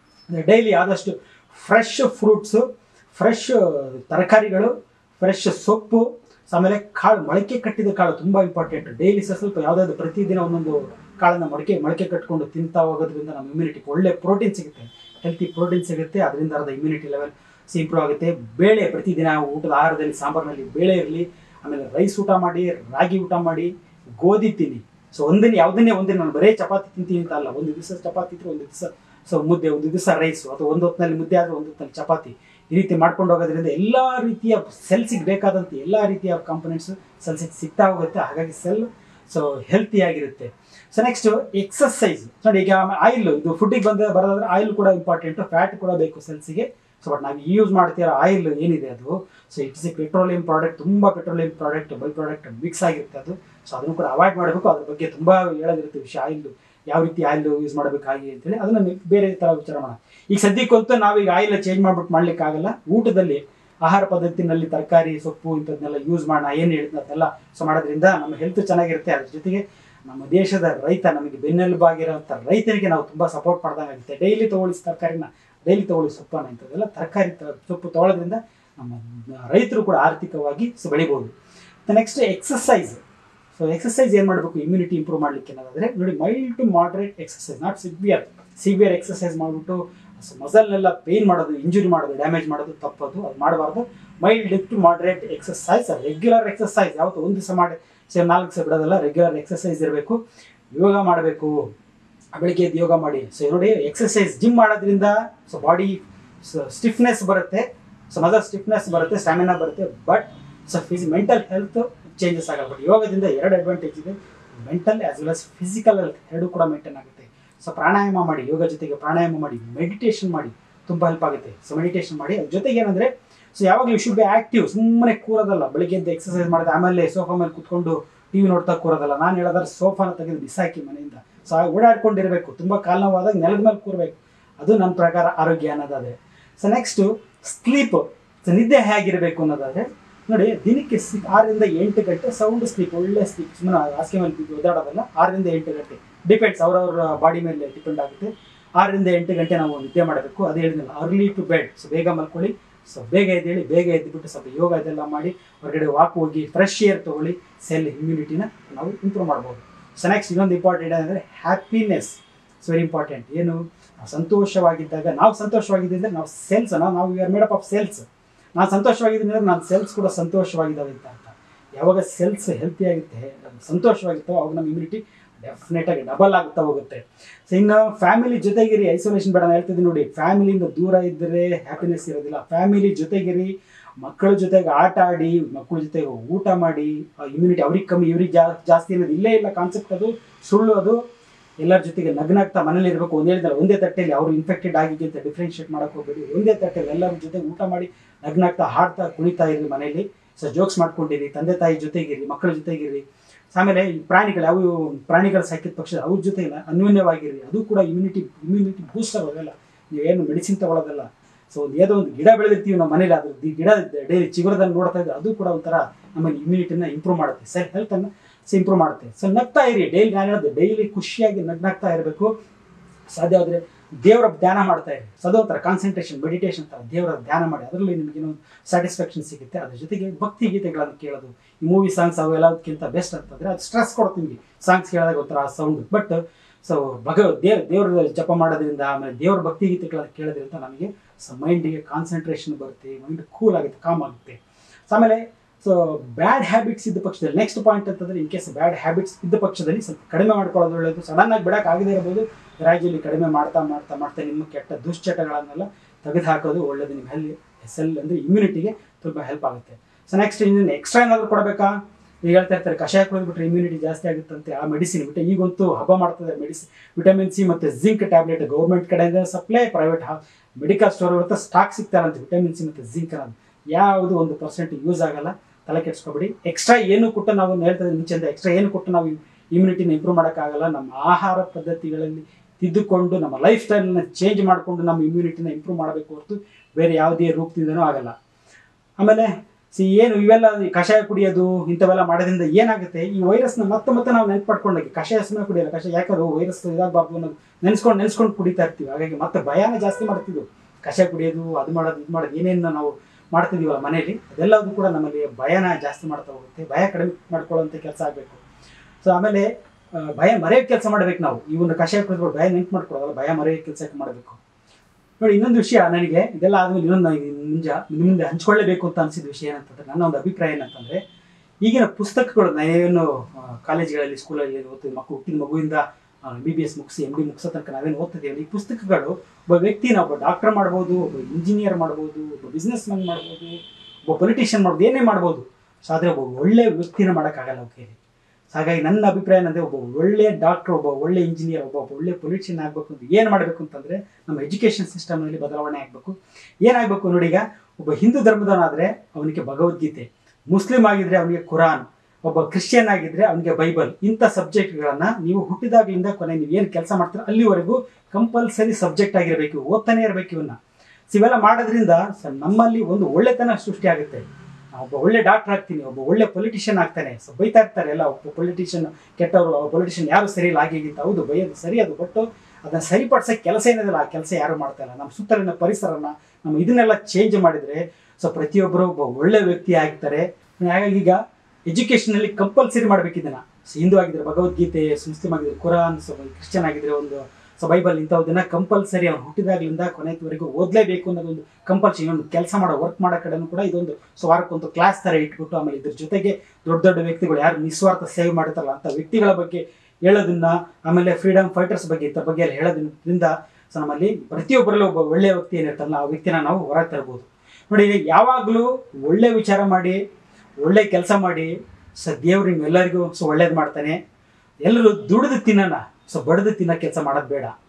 ಡೈಲಿ ಆದಷ್ಟು ಫ್ರೆಶ್ ಫ್ರೂಟ್ಸು ಫ್ರೆಶ್ ತರಕಾರಿಗಳು ಫ್ರೆಶ್ ಸೊಪ್ಪು ಆಮೇಲೆ ಕಾಳು ಮೊಳಕೆ ಕಟ್ಟಿದ ಕಾಳು ತುಂಬ ಇಂಪಾರ್ಟೆಂಟ್ ಡೈಲಿ ಸಹ ಸ್ವಲ್ಪ ಯಾವುದಾದ್ರು ಪ್ರತಿದಿನ ಒಂದೊಂದು ಕಾಳನ್ನ ಮೊಳಕೆ ಮೊಳಕೆ ಕಟ್ಕೊಂಡು ತಿಂತಾ ಹೋಗೋದ್ರಿಂದ ನಮ್ಮ ಇಮ್ಯುನಿಟಿ ಒಳ್ಳೆ ಪ್ರೋಟೀನ್ ಸಿಗುತ್ತೆ ಹೆಲ್ತಿ ಪ್ರೋಟೀನ್ ಸಿಗುತ್ತೆ ಅದರಿಂದ ಅರ್ಧ ಇಮ್ಯುನಿಟಿ ಲೆವೆಲ್ ಇಂಪ್ರೂವ್ ಆಗುತ್ತೆ ಬೇಳೆ ಪ್ರತಿದಿನ ಊಟದ ಆಹಾರದಲ್ಲಿ ಸಾಂಬಾರಿನಲ್ಲಿ ಬೇಳೆ ಇರಲಿ ಆಮೇಲೆ ರೈಸ್ ಊಟ ಮಾಡಿ ರಾಗಿ ಊಟ ಮಾಡಿ ಗೋಧಿ ತಿನ್ನಿ ಸೊ ಒಂದಿನ ಯಾವುದನ್ನೇ ಒಂದಿನ ನಾನು ಬರೇ ಚಪಾತಿ ತಿಂತೀನಿ ಅಂತ ಅಲ್ಲ ಒಂದು ದಿವಸ ಚಪಾತಿ ಇದ್ರೆ ಒಂದು ದಿವಸ ಸೊ ಮುದ್ದೆ ಒಂದು ದಿವಸ ರೈಸು ಅಥವಾ ಒಂದು ಹೊತ್ತಿನಲ್ಲಿ ಮುದ್ದೆ ಆದರೆ ಒಂದು ಹೊತ್ತಿನಲ್ಲಿ ಚಪಾತಿ ಈ ರೀತಿ ಮಾಡ್ಕೊಂಡು ಹೋಗೋದ್ರಿಂದ ಎಲ್ಲ ರೀತಿಯ ಸೆಲ್ಸಿಗೆ ಬೇಕಾದಂಥ ಎಲ್ಲ ರೀತಿಯ ಕಾಂಪೊನೆಂಟ್ಸ್ ಸೆಲ್ಸಿಗೆ ಸಿಗ್ತಾ ಹೋಗುತ್ತೆ ಹಾಗಾಗಿ ಸೆಲ್ ಸೊ ಹೆಲ್ತಿ ಆಗಿರುತ್ತೆ ಸೊ ನೆಕ್ಸ್ಟ್ ಎಕ್ಸಸೈಸ್ ನೋಡಿ ಈಗ ಆಯಿಲ್ ಇದು ಫುಡ್ಡಿಗೆ ಬಂದ ಬರೋದಾದ್ರೆ ಆಯಿಲ್ ಕೂಡ ಇಂಪಾರ್ಟೆಂಟು ಫ್ಯಾಟ್ ಕೂಡ ಬೇಕು ಸೆಲ್ಸಿಗೆ ಸೊ ಬಟ್ ನಾವು ಯೂಸ್ ಮಾಡ್ತಿರೋ ಆಯಿಲ್ ಏನಿದೆ ಅದು so it's a petroleum product ತುಂಬ petroleum product by product mix ಆಗಿರುತ್ತೆ ಅದು ಸೊ ಅದನ್ನು ಕೂಡ ಅವಾಯ್ಡ್ ಮಾಡಬೇಕು ಅದ್ರ ಬಗ್ಗೆ ತುಂಬ ಹೇಳೋದಿರುತ್ತೆ ವಿಷಯ ಆಯಿಲ್ ಯಾವ ರೀತಿ ಆಯಿಲ್ ಯೂಸ್ ಮಾಡಬೇಕು ಹಾಗೆ ಅಂತೇಳಿ ಅದನ್ನ ನೀವು ಬೇರೆ ಥರ ವಿಚಾರ ಮಾಡೋಣ ಈಗ ಸದ್ಯಕ್ಕಂತೂ ನಾವೀಗ ಆಯಿಲ್ ಚೇಂಜ್ ಮಾಡ್ಬಿಟ್ಟು ಮಾಡ್ಲಿಕ್ಕಾಗಲ್ಲ ಊಟದಲ್ಲಿ ಆಹಾರ ಪದ್ಧತಿನಲ್ಲಿ ತರಕಾರಿ ಸೊಪ್ಪು ಇಂಥದ್ದನ್ನೆಲ್ಲ ಯೂಸ್ ಮಾಡೋಣ ಏನು ಹೇಳಿದ್ನ ಅದೆಲ್ಲ ಸೊ ಮಾಡೋದ್ರಿಂದ ನಮ್ಮ ಹೆಲ್ತ್ ಚೆನ್ನಾಗಿರುತ್ತೆ ಅದ್ರ ಜೊತೆಗೆ ನಮ್ಮ ದೇಶದ ರೈತ ನಮಗೆ ಬೆನ್ನೆಲುಬಾಗಿರೋಂಥ ರೈತರಿಗೆ ನಾವು ತುಂಬ ಸಪೋರ್ಟ್ ಮಾಡ್ದಂಗಾಗುತ್ತೆ ಡೈಲಿ ತಗೊಳ್ಳಿ ತರಕಾರಿನ ಡೈಲಿ ತಗೊಳ್ಳಿ ಸೊಪ್ಪನ್ನ ಇಂಥದ್ದೆಲ್ಲ ತರಕಾರಿ ಸೊಪ್ಪು ತಗೊಳ್ಳೋದ್ರಿಂದ ನಮ್ಮ ರೈತರು ಕೂಡ ಆರ್ಥಿಕವಾಗಿ ಸೊ ಬೆಳಿಬೋದು ನೆಕ್ಸ್ಟ್ ಎಕ್ಸಸೈಸ್ ಸೊ ಎಕ್ಸಸೈಸ್ ಏನು ಮಾಡಬೇಕು ಇಮ್ಯುನಿಟಿ ಇಂಪ್ರೂವ್ ಮಾಡಲಿಕ್ಕೆ ಅನ್ನೋದಾದ್ರೆ ನೋಡಿ mild to moderate exercise not severe severe exercise ಮಾಡಿಬಿಟ್ಟು ಮಸಲ್ನೆಲ್ಲ ಪೇನ್ ಮಾಡೋದು ಇಂಜುರಿ ಮಾಡೋದು ಡ್ಯಾಮೇಜ್ ಮಾಡೋದು ತಪ್ಪದು ಅದು ಮಾಡಬಾರ್ದು mild to moderate exercise regular exercise ಯಾವತ್ತು ಒಂದು ದಿವಸ ಮಾಡಿ ಸೇ ನಾಲ್ಕು ದಿವಸ ಬಿಡೋದಲ್ಲ ರೆಗ್ಯುಲರ್ ಎಕ್ಸಸೈಸ್ ಇರಬೇಕು ಯೋಗ ಮಾಡಬೇಕು ಬೆಳಿಗ್ಗೆ ಎದ್ದು ಯೋಗ ಮಾಡಿ ಸೊ ನೋಡಿ ಎಕ್ಸಸೈಸ್ ಜಿಮ್ ಮಾಡೋದ್ರಿಂದ ಸೊ ಬಾಡಿ ಸ್ಟಿಫ್ನೆಸ್ ಬರುತ್ತೆ ಸೊ ಮಜಲ್ ಸ್ಟಿಫ್ನೆಸ್ ಬರುತ್ತೆ ಸ್ಟ್ಯಾಮಿನಾ ಬರುತ್ತೆ ಬಟ್ ಸೊ ಫಿಸಿ ಮೆಂಟಲ್ ಹೆಲ್ತ್ ಚೇಂಜಸ್ ಆಗಲ್ಲ ಬಟ್ ಯೋಗದಿಂದ ಎರಡು ಅಡ್ವಾಂಟೇಜ್ ಇದೆ mental as well as physical health ಎರಡೂ ಕೂಡ ಮೇಂಟೈನ್ ಆಗುತ್ತೆ ಸೊ ಪ್ರಾಣಾಯಾಮ ಮಾಡಿ ಯೋಗ ಜೊತೆಗೆ ಪ್ರಾಣಾಯಾಮ ಮಾಡಿ ಮೆಡಿಟೇಷನ್ ಮಾಡಿ ತುಂಬ ಹೆಲ್ಪ್ ಆಗುತ್ತೆ ಸೊ ಮೆಡಿಟೇಷನ್ ಮಾಡಿ ಅದ್ರ ಜೊತೆಗೆ ಏನಂದರೆ ಸೊ ಯಾವಾಗಲೂ ಯು ಶುಡ್ ಬಿ ಆಕ್ಟಿವ್ ಸುಮ್ಮನೆ ಕೂರೋದಲ್ಲ ಬೆಳಿಗ್ಗೆ ಎದ್ದು ಎಕ್ಸಸೈಸ್ ಮಾಡಿದೆ ಆಮೇಲೆ ಸೋಫಾ ಮೇಲೆ ಕೂತ್ಕೊಂಡು ಟಿ ವಿ ನೋಡ್ತಾ ಕೂರೋದಲ್ಲ ನಾನು ಹೇಳೋದಾದ್ರೆ ಸೋಫಾನ ತೆಗೆದು ಬಿಸಾಕಿ ಮನೆಯಿಂದ ಸೊ ಓಡಾಡ್ಕೊಂಡಿರಬೇಕು ತುಂಬ ಕಾಲು ನೋವಾದಾಗ ನೆಲದ ಮೇಲೆ ಕೂರಬೇಕು ಅದು ನನ್ನ ಪ್ರಕಾರ ಆರೋಗ್ಯ ಅನ್ನೋದಾದರೆ ಸೊ ನೆಕ್ಸ್ಟು ಸ್ಲೀಪ್ ಸೊ ನಿದ್ದೆ ಹೇಗಿರಬೇಕು ಅನ್ನೋದಾದರೆ ನೋಡಿ ದಿನಕ್ಕೆ ಸಿ ಆರರಿಂದ ಎಂಟು ಗಂಟೆ ಸೌಂಡ್ ಸ್ಲೀಪ್ ಒಳ್ಳೆ ಸ್ಲೀಪ್ ಸುಮ್ಮನೆ ಹಾಸಿಗೆ ಮೇಲೆ ಬಿದ್ದು ಓದಾಡೋದಲ್ಲ ಆರರಿಂದ ಎಂಟು ಗಂಟೆ ಡಿಪೆಂಡ್ಸ್ ಅವ್ರವ್ರ ಬಾಡಿ ಮೇಲೆ ಡಿಪೆಂಡ್ ಆಗುತ್ತೆ ಆರರಿಂದ ಎಂಟು ಗಂಟೆ ನಾವು ನಿದ್ದೆ ಮಾಡಬೇಕು ಅದು ಹೇಳಿದ್ನಲ್ಲ ಅರ್ಲಿ ಟು ಬೆಡ್ ಸೊ ಬೇಗ ಮಲ್ಕೊಳ್ಳಿ ಸೊ ಬೇಗ ಎದ್ದೇಳಿ ಬೇಗ ಎದ್ದುಬಿಟ್ಟು ಸ್ವಲ್ಪ ಯೋಗ ಇದೆಲ್ಲ ಮಾಡಿ ಹೊರಗಡೆ ವಾಕ್ ಹೋಗಿ ಫ್ರೆಶ್ ಏರ್ ತೊಗೊಳ್ಳಿ ಸೆಲ್ ಇಮ್ಯುನಿಟಿನ ನಾವು ಇಂಪ್ರೂವ್ ಮಾಡ್ಬೋದು ಸೊ ನೆಕ್ಸ್ಟ್ ಇನ್ನೊಂದು ಇಂಪಾರ್ಟೆಂಟ್ ಅಂದರೆ ಹ್ಯಾಪಿನೆಸ್ ಇಟ್ಸ್ ವೆರಿ ಇಂಪಾರ್ಟೆಂಟ್ ಏನು ನಾವು ಸಂತೋಷವಾಗಿದ್ದಾಗ ನಾವು ಸಂತೋಷವಾಗಿದ್ದರೆ ನಾವು ಸೆಲ್ಸ್ ನಾವು ನಾವು ಆರ್ ಮೇಡಪ್ ಆಫ್ ಸೆಲ್ಸ್ ನಾನು ಸಂತೋಷವಾಗಿದ್ದೀನಿ ಅಂದ್ರೆ ನನ್ನ ಸೆಲ್ಸ್ ಕೂಡ ಸಂತೋಷವಾಗಿದ್ದಾವೆ ಅಂತ ಅರ್ಥ ಯಾವಾಗ ಸೆಲ್ಸ್ ಹೆಲ್ತಿ ಆಗುತ್ತೆ ಅದು ಸಂತೋಷವಾಗಿರ್ತವೆ ಅವಾಗ ನಮ್ಮ ಇಮ್ಯುನಿಟಿ ಡೆಫಿನೆಟ್ ಆಗಿ ಡಬಲ್ ಆಗ್ತಾ ಹೋಗುತ್ತೆ ಸೊ ಇನ್ನು ಫ್ಯಾಮಿಲಿ ಜೊತೆಗಿರಿ ಐಸೋಲೇಷನ್ ಬೇಡ ನಾನು ಹೇಳ್ತಿದ್ದೀನಿ ನೋಡಿ ಫ್ಯಾಮಿಲಿಯಿಂದ ದೂರ ಇದ್ದರೆ ಹ್ಯಾಪಿನೆಸ್ ಇರೋದಿಲ್ಲ ಫ್ಯಾಮಿಲಿ ಜೊತೆಗಿರಿ ಮಕ್ಕಳ ಜೊತೆಗೆ ಆಟ ಆಡಿ ಮಕ್ಕಳ ಜೊತೆಗೆ ಊಟ ಮಾಡಿ ಇಮ್ಯುನಿಟಿ ಅವ್ರಿಗೆ ಕಮ್ಮಿ ಇವ್ರಿಗೆ ಜಾ ಜಾಸ್ತಿ ಅನ್ನೋದು ಇಲ್ಲೇ ಇಲ್ಲ ಕಾನ್ಸೆಪ್ಟ್ ಅದು ಸುಳ್ಳು ಅದು ಎಲ್ಲರ ಜೊತೆಗೆ ನಗ್ನಾಗ್ತಾ ಮನೇಲಿ ಇರಬೇಕು ಒಂದೇ ಹೇಳಿದ್ರೆ ಒಂದೇ ತಟ್ಟೆಯಲ್ಲಿ ಅವರು ಇನ್ಫೆಕ್ಟೆಡ್ ಆಗಿದೆ ಅಂತ ಡಿಫ್ರೆನ್ಶಿಯೇಟ್ ಮಾಡಕ್ ಹೋಗ್ಬೇಡಿ ಒಂದೇ ತಟ್ಟೆಯಲ್ಲಿ ಎಲ್ಲರ ಜೊತೆಗೆ ಊಟ ಮಾಡಿ ನಗ್ನಾಗ್ತಾ ಹಾಡ್ತಾ ಕುಣಿತಾ ಇರಿ ಮನೇಲಿ ಸೊ ಜೋಕ್ಸ್ ಮಾಡ್ಕೊಂಡಿರಿ ತಂದೆ ತಾಯಿ ಜೊತೆಗಿರಿ ಮಕ್ಕಳ ಜೊತೆಗಿರಿ ಆಮೇಲೆ ಈ ಪ್ರಾಣಿಗಳು ಯಾವ ಪ್ರಾಣಿಗಳು ಸಾಕಿದ ಪಕ್ಷ ಅವ್ರ ಜೊತೆ ಅನ್ಯೋನ್ಯವಾಗಿರಿ ಅದು ಕೂಡ ಇಮ್ಯುನಿಟಿ ಇಮ್ಯುನಿಟಿ ಬೂಸ್ಟರ್ ಅವೆಲ್ಲ ನೀವೇನು ಮೆಡಿಸಿನ್ ತಗೊಳ್ಳೋದಲ್ಲ ಸೊ ಒಂದು ಏನೋ ಒಂದು ಗಿಡ ಬೆಳೆದಿರ್ತೀವಿ ನಮ್ಮ ಮನೇಲಿ ಅದ್ರ ಈ ಗಿಡ ಡೈಲಿ ಚಿಗುರದಲ್ಲಿ ನೋಡ್ತಾ ಇದ್ರೆ ಅದು ಕೂಡ ಒಂಥರ ನಮ್ಮ ಇಮ್ಯುನಿಟಿನ ಇಂಪ್ರೂವ್ ಮಾಡುತ್ತೆ ಸೆಲ್ಫ್ ಹೆಲ್ತನ್ನು ಸೊ ಇಂಪ್ರೂವ್ ಮಾಡುತ್ತೆ ಸೊ ನಗ್ತಾ ಇರಿ ಡೈಲಿ ನಾನು ಹೇಳೋದು ಡೈಲಿ ಖುಷಿಯಾಗಿ ನಗ್ನಾಗ್ತಾ ಇರಬೇಕು ಸಾಧ್ಯವಾದರೆ ದೇವರ ಧ್ಯಾನ ಮಾಡ್ತಾ ಇರಿ ಸೊ ಅದು ಒಂಥರ ಕಾನ್ಸಂಟ್ರೇಷನ್ ಮೆಡಿಟೇಷನ್ ಥರ ದೇವರ ಧ್ಯಾನ ಮಾಡಿ ಅದರಲ್ಲಿ ನಿಮಗೆ ಏನೋ ಸ್ಯಾಟಿಸ್ಫ್ಯಾಕ್ಷನ್ ಸಿಗುತ್ತೆ ಅದ್ರ ಜೊತೆಗೆ ಭಕ್ತಿ ಗೀತೆಗಳನ್ನು ಕೇಳೋದು ಈ ಮೂವಿ ಸಾಂಗ್ಸ್ ಅವು ಎಲ್ಲದಕ್ಕಿಂತ ಬೆಸ್ಟ್ ಅಂತಂದ್ರೆ ಅದು ಸ್ಟ್ರೆಸ್ ಕೊಡುತ್ತೆ ನಿಮಗೆ ಸಾಂಗ್ಸ್ ಕೇಳಿದಾಗ ಒಂಥರ ಸೌಂಡ್ ಬಟ್ ಸೊ ಭಗ ದೇವ್ ದೇವ್ರ ಜಪ ಮಾಡೋದ್ರಿಂದ ಆಮೇಲೆ ದೇವ್ರ ಭಕ್ತಿ ಗೀತೆಗಳನ್ನ ಕೇಳೋದ್ರಿಂದ ನಮಗೆ ಸೊ ಮೈಂಡಿಗೆ ಕಾನ್ಸಂಟ್ರೇಷನ್ ಬರುತ್ತೆ ಮೈಂಡ್ ಕೂಲ್ ಆಗುತ್ತೆ ಕಾಮ್ ಆಗುತ್ತೆ ಸೊ ಆಮೇಲೆ ಸೊ ಬ್ಯಾಡ್ ಹ್ಯಾಬಿಟ್ಸ್ ಇದ್ದ ಪಕ್ಷದಲ್ಲಿ ನೆಕ್ಸ್ಟ್ ಪಾಯಿಂಟ್ ಅಂತಂದ್ರೆ ಇನ್ ಕೇಸ್ ಬ್ಯಾಡ್ ಹ್ಯಾಬಿಟ್ಸ್ ಇದ್ದ ಪಕ್ಷದಲ್ಲಿ ಸ್ವಲ್ಪ ಕಡಿಮೆ ಮಾಡ್ಕೊಳ್ಳೋದು ಒಳ್ಳೆಯದು ಸಡನ್ ಆಗಿ ಬಿಡಕ್ಕೆ ಆಗದೇ ಇರ್ಬೋದು ಗ್ರಾಜುಲಿ ಕಡಿಮೆ ಮಾಡ್ತಾ ಮಾಡ್ತಾ ಮಾಡ್ತಾ ನಿಮ್ಮ ಕೆಟ್ಟ ದುಶ್ಚಟಗಳನ್ನೆಲ್ಲ ತೆಗೆದು ಹಾಕೋದು ಒಳ್ಳೇದು ನಿಮ್ಮ ಹೆಲ್ ಸೆಲ್ ಅಂದರೆ ಇಮ್ಯುನಿಟಿಗೆ ತುಂಬ ಹೆಲ್ಪ್ ಆಗುತ್ತೆ ಸೊ ನೆಕ್ಸ್ಟ್ ಇನ್ನು ಎಕ್ಸ್ಟ್ರಾ ಏನಾದರೂ ಕೊಡಬೇಕಾ ಈಗ ಹೇಳ್ತಾ ಇರ್ತಾರೆ ಕಷಾಯ ಕುಡಿದ್ಬಿಟ್ರೆ ಇಮ್ಯುನಿಟಿ ಜಾಸ್ತಿ ಆಗುತ್ತಂತೆ ಆ ಮೆಡಿಸಿನ್ ಬಿಟ್ಟು ಈಗಂತೂ ಹಬ್ಬ ಮಾಡ್ತದೆ ಮೆಡಿಸಿನ್ ವಿಟಮಿನ್ ಸಿ ಮತ್ತು ಜಿಂಕ್ ಟ್ಯಾಬ್ಲೆಟ್ ಗೌರ್ಮೆಂಟ್ ಕಡೆಯಿಂದ ಸಪ್ಲೈ ಪ್ರೈವೇಟ್ ಮೆಡಿಕಲ್ ಸ್ಟೋರ್ ಹತ್ರ ಸ್ಟಾಕ್ ಸಿಗ್ತಾರಂತೆ ವಿಟಮಿನ್ ಸಿ ಮತ್ತು ಜಿಂಕ್ ಅನ್ನೋದು ಯಾವುದು ಒಂದು ಪರ್ಸೆಂಟ್ ಯೂಸ್ ಆಗಲ್ಲ ತಲೆ ಕೆಡ್ಸ್ಕೊಬೇಡಿ ಎಕ್ಸ್ಟ್ರಾ ಏನು ಕೊಟ್ಟು ನಾವು ಹೇಳ್ತಾ ಇದ್ದೀವಿ ಮುಂಚೆಯಿಂದ ಎಕ್ಸ್ಟ್ರಾ ಏನು ಕೊಟ್ಟು ನಾವು ಇಮ್ಯುನಿಟಿನ ಇಂಪ್ರೂವ್ ಮಾಡೋಕ್ಕಾಗಲ್ಲ ನಮ್ಮ ಆಹಾರ ಪದ್ಧತಿಗಳಲ್ಲಿ ತಿದ್ದುಕೊಂಡು ನಮ್ಮ ಲೈಫ್ ಸ್ಟೈಲ್ನ ಚೇಂಜ್ ಮಾಡಿಕೊಂಡು ನಮ್ಮ ಇಮ್ಯುನಿಟಿನ ಇಂಪ್ರೂವ್ ಮಾಡಬೇಕು ಹೊರತು ಬೇರೆ ಯಾವುದೇ ರೂಪದಿಂದನೂ ಆಗಲ್ಲ ಆಮೇಲೆ ಸಿ ಏನು ಇವೆಲ್ಲ ಈ ಕಷಾಯ ಕುಡಿಯೋದು ಇಂಥವೆಲ್ಲ ಮಾಡೋದ್ರಿಂದ ಏನಾಗುತ್ತೆ ಈ ವೈರಸ್ನ ಮತ್ತೆ ಮತ್ತೆ ನಾವು ನೆನ್ಪು ಪಡ್ಕೊಂಡಾಗ ಕಷಾಯ ಸುಮ್ಮನೆ ಕುಡಿಯಲ್ಲ ಕಷಾಯ ಯಾಕಂದ್ರೆ ವೈರಸ್ ಇದಾಗಬಾರ್ದು ಅನ್ನೋದು ನೆನ್ಸ್ಕೊಂಡು ನೆನ್ಸ್ಕೊಂಡು ಕುಡಿತಾ ಇರ್ತೀವಿ ಹಾಗಾಗಿ ಮತ್ತೆ ಭಯಾನ ಜಾಸ್ತಿ ಮಾಡ್ತಿದ್ವು ಕಷಾಯ ಕುಡಿಯೋದು ಅದು ಮಾಡೋದು ಇದು ಮಾಡೋದು ಏನೇನು ನಾವು ಮಾಡ್ತಿದೀವಲ್ಲ ಮನೇಲಿ ಅದೆಲ್ಲದೂ ಕೂಡ ನಮ್ಮಲ್ಲಿ ಭಯನ ಜಾಸ್ತಿ ಮಾಡ್ತಾ ಹೋಗುತ್ತೆ ಭಯ ಕಡಿಮೆ ಮಾಡ್ಕೊಳ್ಳೋಂಥ ಕೆಲಸ ಆಗಬೇಕು ಸೊ ಆಮೇಲೆ ಆ, ಭಯ ಮರೆಯೋ ಕೆಲಸ ಮಾಡ್ಬೇಕು ನಾವು ಈ ಒಂದು ಕಷಾಯ ಕುಡಿದ್ಬಿಟ್ಟು ಭಯ ನೆನ್ಪು ಮಾಡ್ಕೊಳ್ಳೋದಲ್ಲ ಭಯ ಮರೆಯೋ ಕೆಲಸ ಮಾಡಬೇಕು ನೋಡಿ ಇನ್ನೊಂದು ವಿಷಯ ನನಗೆ ಇದೆಲ್ಲ ಆದ್ಮೇಲೆ ಇನ್ನೊಂದು ನಿಂಜ ನಿಮ್ಮಿಂದ ಹಂಚ್ಕೊಳ್ಳೇಬೇಕು ಅಂತ ಅನಿಸಿದ ವಿಷಯ ಏನಂತಂದ್ರೆ ನನ್ನ ಒಂದು ಅಭಿಪ್ರಾಯ ಏನಂತಂದ್ರೆ ಈಗಿನ ಪುಸ್ತಕಗಳು ನಾವೇನು ಆ, ಕಾಲೇಜ್ಗಳಲ್ಲಿ ಸ್ಕೂಲಲ್ಲಿ ಓದ್ತೀವಿ ಮಕ್ಕಳು ಹುಟ್ಟಿದ ಮಗುವಿಂದ ಬಿ ಬಿ ಎಸ್ ಮುಗಿಸಿ ಎಮ್ ಡಿ ಮುಗಿಸೋ ತನಕ ನಾವೇನು ಓದ್ತಿದ್ದೀವಿ ಈ ಪುಸ್ತಕಗಳು ಒಬ್ಬ ವ್ಯಕ್ತಿನ ಒಬ್ಬ ಡಾಕ್ಟರ್ ಮಾಡ್ಬೋದು ಒಬ್ಬ ಇಂಜಿನಿಯರ್ ಮಾಡ್ಬೋದು ಒಬ್ಬ ಬಿಸ್ನೆಸ್ ಮ್ಯಾನ್ ಮಾಡ್ಬೋದು ಒಬ್ಬ ಪೊಲಿಟಿಷಿಯನ್ ಮಾಡ್ಬೋದು ಏನೇ ಮಾಡ್ಬೋದು ಸೊ ಆದರೆ ಒಬ್ಬ ಒಳ್ಳೆ ವ್ಯಕ್ತಿನ ಮಾಡೋಕ್ಕಾಗಲ್ಲ ಅವ್ರ ಕೈಲಿ ಸೊ ಹಾಗಾಗಿ ನನ್ನ ಅಭಿಪ್ರಾಯ ಏನಂದ್ರೆ ಒಬ್ಬ ಒಳ್ಳೆ ಡಾಕ್ಟರ್ ಒಬ್ಬ ಒಳ್ಳೆ ಇಂಜಿನಿಯರ್ ಒಬ್ಬ ಒಬ್ಬ ಒಳ್ಳೆ ಪೊಲಿಟಿಷಿಯನ್ ಆಗಬೇಕು ಅಂತ ಏನು ಮಾಡಬೇಕು ಅಂತಂದ್ರೆ ನಮ್ಮ ಎಜುಕೇಷನ್ ಸಿಸ್ಟಮ್ನಲ್ಲಿ ಬದಲಾವಣೆ ಆಗಬೇಕು ಏನಾಗಬೇಕು ನೋಡಿ ಈಗ ಒಬ್ಬ ಹಿಂದೂ ಧರ್ಮದವನಾದ್ರೆ ಅವನಿಗೆ ಭಗವದ್ಗೀತೆ ಮುಸ್ಲಿಂ ಆಗಿದ್ರೆ ಅವನಿಗೆ ಕುರಾನ್ ಒಬ್ಬ ಕ್ರಿಶ್ಚಿಯನ್ ಆಗಿದ್ರೆ ಅವನಿಗೆ ಬೈಬಲ್ ಇಂಥ ಸಬ್ಜೆಕ್ಟ್ಗಳನ್ನ ನೀವು ಹುಟ್ಟಿದಾಗಲಿಂದ ಕೊನೆ ನೀವು ಏನು ಕೆಲಸ ಮಾಡ್ತೀರೋ ಅಲ್ಲಿವರೆಗೂ ಕಂಪಲ್ಸರಿ ಸಬ್ಜೆಕ್ಟ್ ಆಗಿರಬೇಕು ಓದ್ತಾನೆ ಇರಬೇಕು ಇವನ್ನ ಸೊ ಇವೆಲ್ಲ ಮಾಡೋದ್ರಿಂದ ಸ ನಮ್ಮಲ್ಲಿ ಒಂದು ಒಳ್ಳೆತನ ಸೃಷ್ಟಿ ಆಗುತ್ತೆ ನಾ ಒಬ್ಬ ಒಳ್ಳೆ ಡಾಕ್ಟರ್ ಆಗ್ತೀನಿ ಒಬ್ಬ ಒಳ್ಳೆ ಪೊಲಿಟಿಷಿಯನ್ ಆಗ್ತಾನೆ ಸೊ ಬೈತಾ ಇರ್ತಾರೆ ಎಲ್ಲ ಒಬ್ಬ ಪೊಲಿಟಿಷಿಯನ್ ಕೆಟ್ಟವರು ಪೊಲಿಟಿಷಿಯನ್ ಯಾರು ಸರಿ ಇಲ್ಲ ಹಾಗೆ ಹೀಗೆ ಹೌದು ಬೈಯೋದು ಸರಿ ಅದು ಬಟ್ ಅದನ್ನ ಸರಿಪಡಿಸೋ ಕೆಲಸ ಏನಿದೆಯಲ್ಲ ಆ ಕೆಲಸ ಯಾರು ಮಾಡ್ತಾ ಇಲ್ಲ ನಮ್ಮ ಸುತ್ತಲಿನ ಪರಿಸರನ ನಮ್ಮ ಇದನ್ನೆಲ್ಲ ಚೇಂಜ್ ಮಾಡಿದ್ರೆ ಸೊ ಪ್ರತಿಯೊಬ್ಬರು ಒಬ್ಬ ಒಳ್ಳೆ ವ್ಯಕ್ತಿ ಆಗ್ತಾರೆ ಹಾಗಾಗಿ ಈಗ ಎಜುಕೇಷನಲ್ಲಿ ಕಂಪಲ್ಸರಿ ಮಾಡ್ಬೇಕು ಇದನ್ನ ಸೊ ಹಿಂದೂ ಆಗಿದ್ರೆ ಭಗವದ್ಗೀತೆ ಮುಸ್ಲಿಂ ಆಗಿದ್ರೆ ಕುರಾನ್ ಸೊ ಕ್ರಿಶ್ಚಿಯನ್ ಆಗಿದ್ರೆ ಒಂದು ಸೊ ಬೈಬಲ್ ಇಂಥವುದನ್ನ ಕಂಪಲ್ಸರಿ ಅವ್ನು ಹುಟ್ಟಿದಾಗಲಿಂದ ಕೊನೆಯವರೆಗೂ ಓದಲೇಬೇಕು ಅನ್ನೋದೊಂದು ಕಂಪಲ್ಸರಿ ಒಂದು ಕೆಲಸ ಮಾಡೋ ವರ್ಕ್ ಮಾಡೋ ಕಡೆನೂ ಕೂಡ ಇದೊಂದು ಸೊ ವಾರಕ್ಕೊಂದು ಕ್ಲಾಸ್ ಥರ ಇಟ್ಬಿಟ್ಟು ಆಮೇಲೆ ಇದ್ರ ಜೊತೆಗೆ ದೊಡ್ಡ ದೊಡ್ಡ ವ್ಯಕ್ತಿಗಳು ಯಾರು ನಿಸ್ವಾರ್ಥ ಸೇವೆ ಮಾಡ್ತಾರಲ್ಲ ಅಂತ ವ್ಯಕ್ತಿಗಳ ಬಗ್ಗೆ ಹೇಳೋದನ್ನ ಆಮೇಲೆ ಫ್ರೀಡಮ್ ಫೈಟರ್ಸ್ ಬಗ್ಗೆ ಇದ್ರ ಬಗ್ಗೆ ಎಲ್ಲ ಹೇಳೋದ್ರಿಂದ ಸೊ ನಮ್ಮಲ್ಲಿ ಪ್ರತಿಯೊಬ್ಬರಲ್ಲೂ ಒಬ್ಬ ಒಳ್ಳೆಯ ವ್ಯಕ್ತಿ ಏನಿರ್ತಾರಲ್ಲ ಆ ವ್ಯಕ್ತಿನ ನಾವು ಹೊರ ತರ್ಬೋದು ನೋಡಿ ಯಾವಾಗಲೂ ಒಳ್ಳೆ ವಿಚಾರ ಮಾಡಿ ಒಳ್ಳೆ ಕೆಲಸ ಮಾಡಿ ಸೊ ದೇವ್ರು ನಿಮ್ಮೆಲ್ಲರಿಗೂ ಸೊ ಒಳ್ಳೇದು ಮಾಡ್ತಾನೆ ಎಲ್ಲರೂ ದುಡಿದು ತಿನ್ನೋಣ ಸೊ ಬಡ್ದು ತಿನ್ನೋ ಕೆಲಸ ಮಾಡೋದು ಬೇಡ